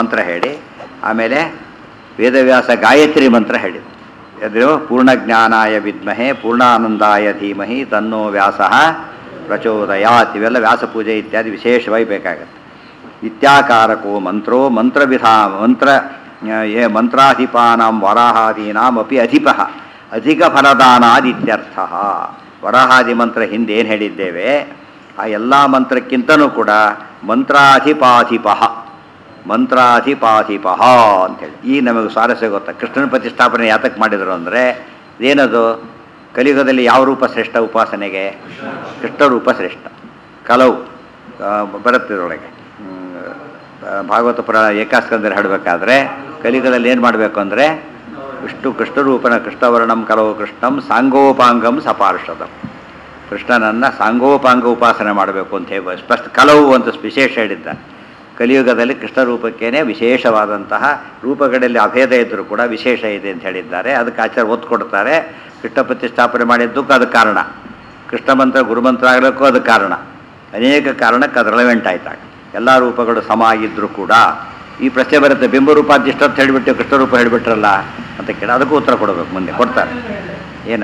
ಮಂತ್ರ ಹೇಳಿ ಆಮೇಲೆ ವೇದವ್ಯಾಸ ಗಾಯತ್ರಿ ಮಂತ್ರ ಹೇಳಿ ಅದು ಪೂರ್ಣಜ್ಞಾನಾಯ ವಿದ್ಮಹೆ ಪೂರ್ಣಾನಂದಾಯ ಧೀಮಹಿ ತನ್ನೋ ವ್ಯಾಸ ಪ್ರಚೋದಯಾತ್ ಇವೆಲ್ಲ ವ್ಯಾಸ ಪೂಜೆ ಇತ್ಯಾದಿ ವಿಶೇಷವಾಗಿ ಬೇಕಾಗುತ್ತೆ ಇತ್ಯಾಕಾರಕೋ ಮಂತ್ರೋ ಮಂತ್ರವಿಧಾ ಮಂತ್ರ ಯೇ ಮಂತ್ರಾಧಿಪಾನಾಂ ವರಾಹಾದೀನಾಂ ಅಪಿ ಅಧಿಪ ಅಧಿಕ ಫಲದಾನಾದಿತ್ಯರ್ಥ ವರಾಹಾದಿ ಮಂತ್ರ ಹಿಂದೆ ಏನು ಹೇಳಿದ್ದೇವೆ ಆ ಎಲ್ಲ ಮಂತ್ರಕ್ಕಿಂತನೂ ಕೂಡ ಮಂತ್ರಾಧಿಪಾಧಿಪ ಮಂತ್ರಾಧಿಪಾಧಿಪ ಅಂತೇಳಿ ಈ ನಮಗೆ ಸ್ವಾರಸ್ಯ ಗೊತ್ತಾ ಕೃಷ್ಣನ ಪ್ರತಿಷ್ಠಾಪನೆ ಯಾತಕ್ಕೆ ಮಾಡಿದರು ಅಂದರೆ ಏನದು ಕಲಿಯುಗದಲ್ಲಿ ಯಾವ ರೂಪ ಶ್ರೇಷ್ಠ ಉಪಾಸನೆಗೆ ಕೃಷ್ಣ ರೂಪ ಶ್ರೇಷ್ಠ ಕಲವು ಆ, ಬರುತ್ತೆ ಇದರೊಳಗೆ ಹ್ಮ್, ಆ, ಭಾಗವತ ಪುರಾಣ ಏಕಾಸ್ಕಂದಲ್ಲಿ ಹಾಡಬೇಕಾದ್ರೆ ಕಲಿಯುಗದಲ್ಲಿ ಏನು ಮಾಡಬೇಕು ಅಂದರೆ ವಿಷ್ಣು ಕೃಷ್ಣರೂಪನ ಕೃಷ್ಣವರ್ಣಂ ಕಲವು ಕೃಷ್ಣಂ ಸಾಂಗೋಪಾಂಗಂ ಸಪಾರ್ಷದಂ ಕೃಷ್ಣನನ್ನು ಸಾಂಗೋಪಾಂಗ ಉಪಾಸನೆ ಮಾಡಬೇಕು ಅಂತ ಹೇಳಿ ಸ್ಪಷ್ಟ ಕಲವು ಅಂತ ವಿಶೇಷ ಹೇಳಿದ್ದ ಕಲಿಯುಗದಲ್ಲಿ ಕೃಷ್ಣ ರೂಪಕ್ಕೇನೆ ವಿಶೇಷವಾದಂತಹ ರೂಪಗಳಲ್ಲಿ ಅಭೇದ ಇದ್ದರೂ ಕೂಡ ವಿಶೇಷ ಇದೆ ಅಂತ ಹೇಳಿದ್ದಾರೆ ಅದಕ್ಕೆ ಆಚಾರ ಒತ್ತು ಕೊಡ್ತಾರೆ ಕೃಷ್ಣ ಪ್ರತಿಷ್ಠಾಪನೆ ಮಾಡಿದ್ದಕ್ಕೂ ಅದು ಕಾರಣ ಕೃಷ್ಣ ಮಂತ್ರ ಗುರುಮಂತ್ರ ಆಗಲಿಕ್ಕೂ ಅದು ಕಾರಣ ಅನೇಕ ಕಾರಣಕ್ಕೆ ಅದು ರೆಲೆವೆಂಟ್ ಆಯ್ತಾಗ ಎಲ್ಲ ರೂಪಗಳು ಸಮ ಆಗಿದ್ದರೂ ಕೂಡ ಈ ಪ್ರಶ್ನೆ ಬರುತ್ತೆ ಬಿಂಬರೂಪಾಧಿಷ್ಠ ಅಂತ ಹೇಳಿಬಿಟ್ಟು ಕೃಷ್ಣ ರೂಪ ಹೇಳಿಬಿಟ್ರಲ್ಲ ಅಂತ ಕೇಳಿ ಅದಕ್ಕೂ ಉತ್ತರ ಕೊಡಬೇಕು ಮುಂದೆ ಕೊಡ್ತಾರೆ ಏನು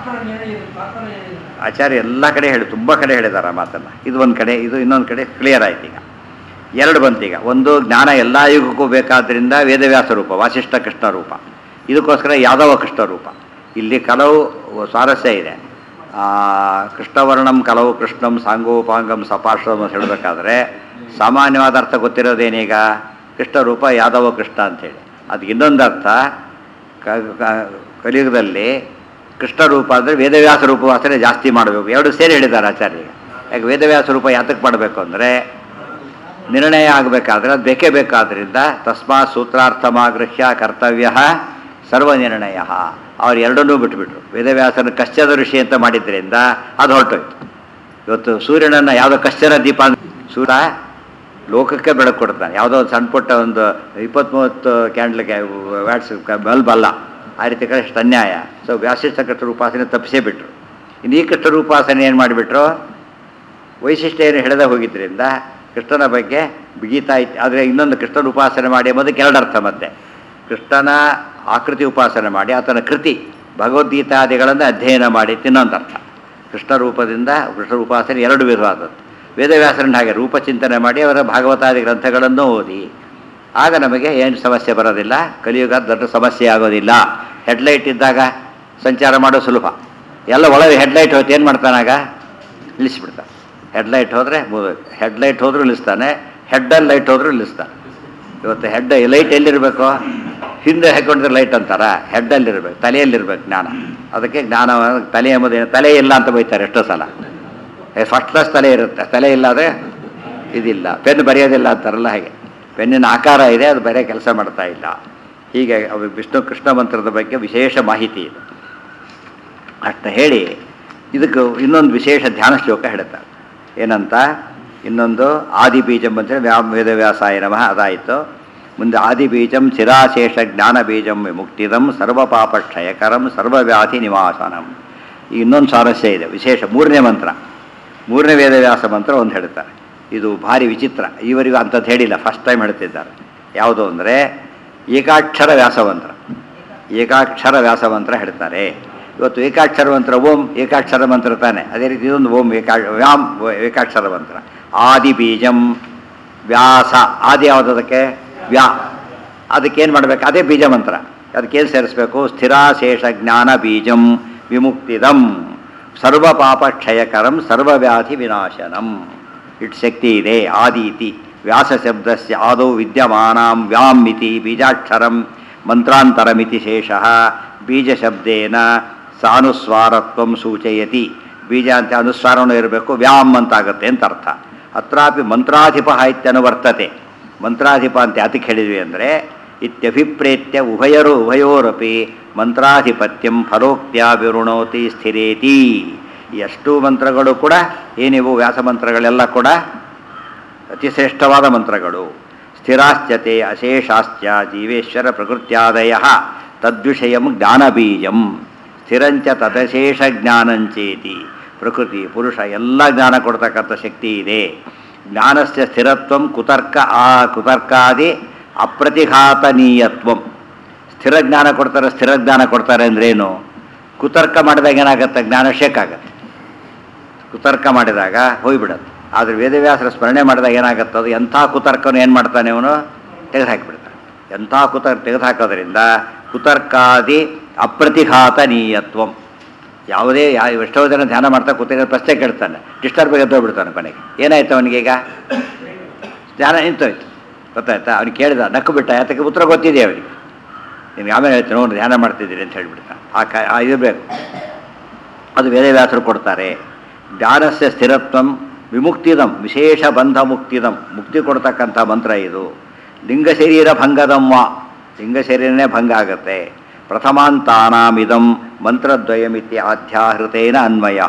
ಆಚಾರ್ಯ ಎಲ್ಲ ಕಡೆ ಹೇಳಿ ತುಂಬ ಕಡೆ ಹೇಳಿದ್ದಾರೆ ಆ ಮಾತನ್ನು ಇದು ಒಂದು ಕಡೆ ಇದು ಇನ್ನೊಂದು ಕಡೆ ಕ್ಲಿಯರ್ ಆಯ್ತು ಈಗ ಎರಡು ಬಂತು ಈಗ ಒಂದು ಜ್ಞಾನ ಎಲ್ಲ ಯುಗಕ್ಕೂ ಬೇಕಾದ್ದರಿಂದ ವೇದವ್ಯಾಸ ರೂಪ ವಾಸಿಷ್ಠ ಕೃಷ್ಣ ರೂಪ ಇದಕ್ಕೋಸ್ಕರ ಯಾದವ ಕೃಷ್ಣ ರೂಪ ಇಲ್ಲಿ ಕೆಲವು ಸ್ವಾರಸ್ಯ ಇದೆ ಆ, ಕೃಷ್ಣವರ್ಣಂ ಕಲವು ಕೃಷ್ಣಂ ಸಾಂಗೋಪಾಂಗಂ ಸಪಾರ್ಶ್ವಂ ಅಂತ ಹೇಳಬೇಕಾದ್ರೆ ಸಾಮಾನ್ಯವಾದ ಅರ್ಥ ಗೊತ್ತಿರೋದೇನೀಗ ಕೃಷ್ಣ ರೂಪ ಯಾದವ ಕೃಷ್ಣ ಅಂತೇಳಿ ಅದಕ್ಕೆ ಇನ್ನೊಂದು ಅರ್ಥ ಕ- ಕ- ಕಲಿಯುಗದಲ್ಲಿ ಕೃಷ್ಣ ರೂಪ ಅಂದರೆ ವೇದವ್ಯಾಸ ರೂಪ ವಾಸನೆ ಜಾಸ್ತಿ ಮಾಡಬೇಕು ಎರಡು ಸೇರಿ ಹೇಳಿದ್ದಾರೆ ಆಚಾರ್ಯ ಯಾಕೆ ವೇದವ್ಯಾಸ ರೂಪ ಯಾತಕ್ಕೆ ಮಾಡಬೇಕು ಅಂದರೆ ನಿರ್ಣಯ ಆಗಬೇಕಾದ್ರೆ ಅದು ಬೇಕೇ ಬೇಕಾದ್ರಿಂದ ತಸ್ಮಾತ್ ಸೂತ್ರಾರ್ಥಮಾಗೃಹ್ಯ ಕರ್ತವ್ಯ ಸರ್ವ ನಿರ್ಣಯ ಅವ್ರು ಎರಡನ್ನೂ ಬಿಟ್ಬಿಟ್ರು ವೇದವ್ಯಾಸನ ಕಶ್ಚದ ಋಷಿ ಅಂತ ಮಾಡಿದ್ರಿಂದ ಅದು ಹೊರಟೋಯ್ತು ಇವತ್ತು ಸೂರ್ಯನನ್ನು ಯಾವುದೋ ಕಶ್ಚನ ದೀಪ ಅಂತ- ಸೂರ್ಯ ಲೋಕಕ್ಕೆ ಬೆಳಕು ಕೊಡ್ತಾನೆ ಯಾವುದೋ ಒಂದು ಸಣ್ಣ ಪುಟ್ಟ ಒಂದು ಇಪ್ಪತ್ತ್ಮೂವತ್ತು ಕ್ಯಾಂಡ್ಲಿಗೆ ವ್ಯಾಟ್ಸ್ ಬಲ್ಬ್ ಅಲ್ಲ ಆ ರೀತಿ ಕಡೆ ಅಷ್ಟು ಅನ್ಯಾಯ ಸೊ ವ್ಯಾಸಿಷ್ಠ ಕೃಷ್ಣ ಉಪಾಸನೆ ತಪ್ಪಿಸೇ ಬಿಟ್ರು ಇನ್ನು ಈ ಕೃಷ್ಣ ಉಪಾಸನೆ ಏನು ಮಾಡಿಬಿಟ್ರು ವೈಶಿಷ್ಟ್ಯ ಏನು ಹೇಳದೆ ಹೋಗಿದ್ದರಿಂದ ಕೃಷ್ಣನ ಬಗ್ಗೆ ಬಿಗಿತಾ ಇತ್ತು ಆದರೆ ಇನ್ನೊಂದು ಕೃಷ್ಣನ ಉಪಾಸನೆ ಮಾಡಿ ಎಂಬುದಕ್ಕೆ ಎರಡು ಅರ್ಥ ಮತ್ತೆ ಕೃಷ್ಣನ ಆಕೃತಿ ಉಪಾಸನೆ ಮಾಡಿ ಆತನ ಕೃತಿ ಭಗವದ್ಗೀತಾದಿಗಳನ್ನು ಅಧ್ಯಯನ ಮಾಡಿ ತಿನ್ನೊಂದು ಅರ್ಥ ಕೃಷ್ಣ ರೂಪದಿಂದ ಕೃಷ್ಣ ಉಪಾಸನೆ ಎರಡು ವಿಧವಾದದ್ದು ವೇದವ್ಯಾಸರನ್ನ ಹಾಗೆ ರೂಪ ಚಿಂತನೆ ಮಾಡಿ ಅವರ ಭಾಗವತಾದಿ ಗ್ರಂಥಗಳನ್ನು ಓದಿ ಆಗ ನಮಗೆ ಏನು ಸಮಸ್ಯೆ ಬರೋದಿಲ್ಲ ಕಲಿಯುಗ ದೊಡ್ಡ ಸಮಸ್ಯೆ ಆಗೋದಿಲ್ಲ ಹೆಡ್ಲೈಟ್ ಇದ್ದಾಗ ಸಂಚಾರ ಮಾಡೋ ಸುಲಭ ಎಲ್ಲ ಒಳಗೆ ಹೆಡ್ಲೈಟ್ ಹೋಯ್ತು ಏನು ಮಾಡ್ತಾನಾಗ ನಿಲ್ಲಿಸ್ಬಿಡ್ತಾನೆ ಹೆಡ್ಲೈಟ್ ಹೋದರೆ ಹೆಡ್ಲೈಟ್ ಹೋದರೂ ನಿಲ್ಲಿಸ್ತಾನೆ ಹೆಡ್ಡಲ್ಲಿ ಲೈಟ್ ಹೋದರೂ ನಿಲ್ಲಿಸ್ತಾನೆ ಇವತ್ತು ಹೆಡ್ ಲೈಟ್ ಎಲ್ಲಿರಬೇಕು ಹಿಂದೆ ಹಾಕೊಂಡಿದ್ರೆ ಲೈಟ್ ಅಂತಾರ ಹೆಡ್ಡಲ್ಲಿರ್ಬೇಕು ತಲೆಯಲ್ಲಿರ್ಬೇಕು ಜ್ಞಾನ ಅದಕ್ಕೆ ಜ್ಞಾನ ತಲೆ ಎಂಬುದೇನು ತಲೆ ಇಲ್ಲ ಅಂತ ಬೈತಾರೆ ಎಷ್ಟೋ ಸಲ ಫಸ್ಟ್ ಕ್ಲಾಸ್ ತಲೆ ಇರುತ್ತೆ ತಲೆ ಇಲ್ಲ ಆದರೆ ಇದಿಲ್ಲ ಪೆನ್ ಬರೆಯೋದಿಲ್ಲ ಅಂತಾರಲ್ಲ ಹಾಗೆ ಪೆನ್ನಿನ ಆಕಾರ ಇದೆ ಅದು ಬೇರೆ ಕೆಲಸ ಮಾಡ್ತಾ ಇಲ್ಲ ಹೀಗೆ ಅವು ವಿಷ್ಣು ಕೃಷ್ಣ ಮಂತ್ರದ ಬಗ್ಗೆ ವಿಶೇಷ ಮಾಹಿತಿ ಇದೆ ಅಷ್ಟ ಹೇಳಿ ಇದಕ್ಕೆ ಇನ್ನೊಂದು ವಿಶೇಷ ಧ್ಯಾನ ಶ್ಲೋಕ ಹೇಳ್ತಾರೆ ಏನಂತ ಇನ್ನೊಂದು ಆದಿ ಬೀಜಂ ಅಂತೇಳಿ ವ್ಯಾ ವೇದವ್ಯಾಸಾಯ ನಮಃ ಅದಾಯಿತು ಮುಂದೆ ಆದಿ ಬೀಜಂ ಚಿರಾಶೇಷ ಜ್ಞಾನ ಬೀಜಂ ವಿಮುಕ್ತಿದಂ ಸರ್ವಪಾಪಕ್ಷಯಕರಂ ಸರ್ವವ್ಯಾಧಿ ನಿವಾಸನಂ ಈ ಇನ್ನೊಂದು ಸ್ವಾರಸ್ಯ ಇದೆ ವಿಶೇಷ ಮೂರನೇ ಮಂತ್ರ ಮೂರನೇ ವೇದವ್ಯಾಸ ಮಂತ್ರ ಒಂದು ಹೇಳ್ತಾರೆ ಇದು ಭಾರಿ ವಿಚಿತ್ರ ಇವರಿಗೂ ಅಂಥದ್ದು ಹೇಳಿಲ್ಲ ಫಸ್ಟ್ ಟೈಮ್ ಹೇಳ್ತಿದ್ದಾರೆ ಯಾವುದು ಅಂದರೆ ಏಕಾಕ್ಷರ ವ್ಯಾಸಮಂತ್ರ ಏಕಾಕ್ಷರ ವ್ಯಾಸಮಂತ್ರ ಹೇಳ್ತಾರೆ ಇವತ್ತು ಏಕಾಕ್ಷರ ಮಂತ್ರ ಓಂ ಏಕಾಕ್ಷರ ಮಂತ್ರ ತಾನೆ ಅದೇ ರೀತಿ ಇದೊಂದು ಓಂ ಏಕಾ ವ್ಯಾಮ್ ಏಕಾಕ್ಷರ ಮಂತ್ರ ಆದಿ ಬೀಜಂ ವ್ಯಾಸ ಆದಿ ಯಾವುದು ಅದಕ್ಕೆ ವ್ಯಾ ಅದಕ್ಕೇನು ಮಾಡಬೇಕು ಅದೇ ಬೀಜ ಮಂತ್ರ ಅದಕ್ಕೇನು ಸೇರಿಸ್ಬೇಕು ಸ್ಥಿರಾಶೇಷ ಜ್ಞಾನ ಬೀಜಂ ವಿಮುಕ್ತಿದಂ ಸರ್ವ ಪಾಪ ಕ್ಷಯಕರಂ ಸರ್ವವ್ಯಾಧಿ ವಿನಾಶನಂ ಇಟ್ ಶಕ್ತಿ ಇದೆ ಆದೀತಿ ವ್ಯಾಸ ಶಬ್ದಸ್ಯ ಆದೌ ವಿದ್ಯಮಾನಾಂ ವ್ಯಾಮ್ ಇತಿ ಬೀಜಾಕ್ಷರಂ ಮಂತ್ರಾಂತರಮಿತಿ ಶೇಷಃ ಬೀಜಶಬ್ದೇನ ಸಾನುಸ್ವಾರತ್ವಂ ಸೂಚಯತಿ ಬೀಜ ಅಂತ ಅನುಸ್ವಾರನೂ ಇರಬೇಕು ವ್ಯಾಮ್ ಅಂತಾಗುತ್ತೆ ಅಂತ ಅರ್ಥ ಅತ್ರಾಪಿ ಮಂತ್ರಾಧಿಪ ಇತ್ಯನುವರ್ತತೆ ಮಂತ್ರಾಧಿಪ ಅಂತ ಯಾತಕ್ಕೆ ಹೇಳಿದ್ವಿ ಅಂದರೆ ಇತ್ಯಭಿಪ್ರೇತ್ಯ ಉಭಯರು ಉಭಯೋರಪಿ ಮಂತ್ರಾಧಿಪತ್ಯಂ ಫಲೋಕ್ತ್ಯ ವಿರುಣೋತಿ ಸ್ಥಿರೇತಿ ಈ ಅಷ್ಟೂ ಮಂತ್ರಗಳು ಕೂಡ ಏನಿವು ವ್ಯಾಸ ಮಂತ್ರಗಳೆಲ್ಲ ಕೂಡ ಅತಿ ಶ್ರೇಷ್ಠವಾದ ಮಂತ್ರಗಳು ಸ್ಥಿರಾಶ್ಚತೆ ಅಶೇಷಾಶ್ಚ ಜೀವೇಶ್ವರ ಪ್ರಕೃತ್ಯಾದಯ ತದ್ವಿಷಯಂ ಜ್ಞಾನಬೀಜಂ ಸ್ಥಿರಂಚ ತದಶೇಷ ಜ್ಞಾನಂಚೇತಿ ಪ್ರಕೃತಿ ಪುರುಷ ಎಲ್ಲ ಜ್ಞಾನ ಕೊಡ್ತಕ್ಕಂಥ ಶಕ್ತಿ ಇದೆ ಜ್ಞಾನಸ್ಯ ಸ್ಥಿರತ್ವಂ ಕುತರ್ಕ ಆ ಕುತರ್ಕಾದಿ ಅಪ್ರತಿಘಾತನೀಯತ್ವಂ ಸ್ಥಿರ ಜ್ಞಾನ ಕೊಡ್ತಾರೆ ಸ್ಥಿರ ಜ್ಞಾನ ಕೊಡ್ತಾರೆ ಅಂದ್ರೇನು ಕುತರ್ಕ ಮಾಡಿದಾಗ ಏನಾಗುತ್ತೆ ಜ್ಞಾನ ಶೇಕ್ ಆಗುತ್ತೆ ಕುತರ್ಕ ಮಾಡಿದಾಗ ಹೋಗ್ಬಿಡತ್ತೆ ಆದರೆ ವೇದವ್ಯಾಸರ ಸ್ಮರಣೆ ಮಾಡಿದಾಗ ಏನಾಗುತ್ತೆ ಅದು ಎಂಥ ಕುತರ್ಕನು ಏನು ಮಾಡ್ತಾನೆ ಅವನು ತೆಗೆದುಹಾಕಿಬಿಡ್ತಾನೆ ಎಂಥ ಕುತರ್ಕ ತೆಗೆದುಹಾಕೋದ್ರಿಂದ ಕುತರ್ಕಾದಿ ಅಪ್ರತಿಘಾತನೀಯತ್ವಂ ಯಾವುದೇ ಯಾವ ಎಷ್ಟೋ ಜನ ಧ್ಯಾನ ಮಾಡ್ತಾ ಕೂತಿರೋ ಪ್ರಶ್ನೆ ಕೇಳ್ತಾನೆ ಡಿಸ್ಟರ್ಬ್ ಎದ್ದೋಗ್ಬಿಡ್ತಾನೆ ಕೊನೆಗೆ ಏನಾಯ್ತು ಅವನಿಗೆ ಈಗ ಧ್ಯಾನ ನಿಂತೋಯ್ತು ಗೊತ್ತಾಯ್ತಾ ಅವ್ನು ಕೇಳಿದ ನಕ್ಕು ಬಿಟ್ಟ ಯಾತಕ್ಕೆ ಉತ್ತರ ಗೊತ್ತಿದೆ ಅವನಿಗೆ ನಿನ್ಗೆ ಆಮೇಲೆ ಹೇಳ್ತೀನಿ ನೋಡಿ ಧ್ಯಾನ ಮಾಡ್ತಿದ್ದೀರಿ ಅಂತ ಹೇಳ್ಬಿಡ್ತಾನೆ ಆ ಕ ಆ ಇರಬೇಕು ಅದು ವೇದವ್ಯಾಸರು ಕೊಡ್ತಾರೆ ಜ್ಞಾನಸ್ಯ ಸ್ಥಿರತ್ವಂ ವಿಮುಕ್ತಿದಂ ವಿಶೇಷ ಬಂಧ ಮುಕ್ತಿದಂ ಮುಕ್ತಿ ಕೊಡ್ತಕ್ಕಂಥ ಮಂತ್ರ ಇದು ಲಿಂಗ ಶರೀರ ಭಂಗದಮ್ಮ ಲಿಂಗ ಶರೀರನೇ ಭಂಗ ಆಗುತ್ತೆ ಪ್ರಥಮಾಂತಾನಾಮಿದಂ ಮಂತ್ರದ್ವಯಮಿತಿ ಆಧ್ಯಾಹೃತೇನ ಅನ್ವಯ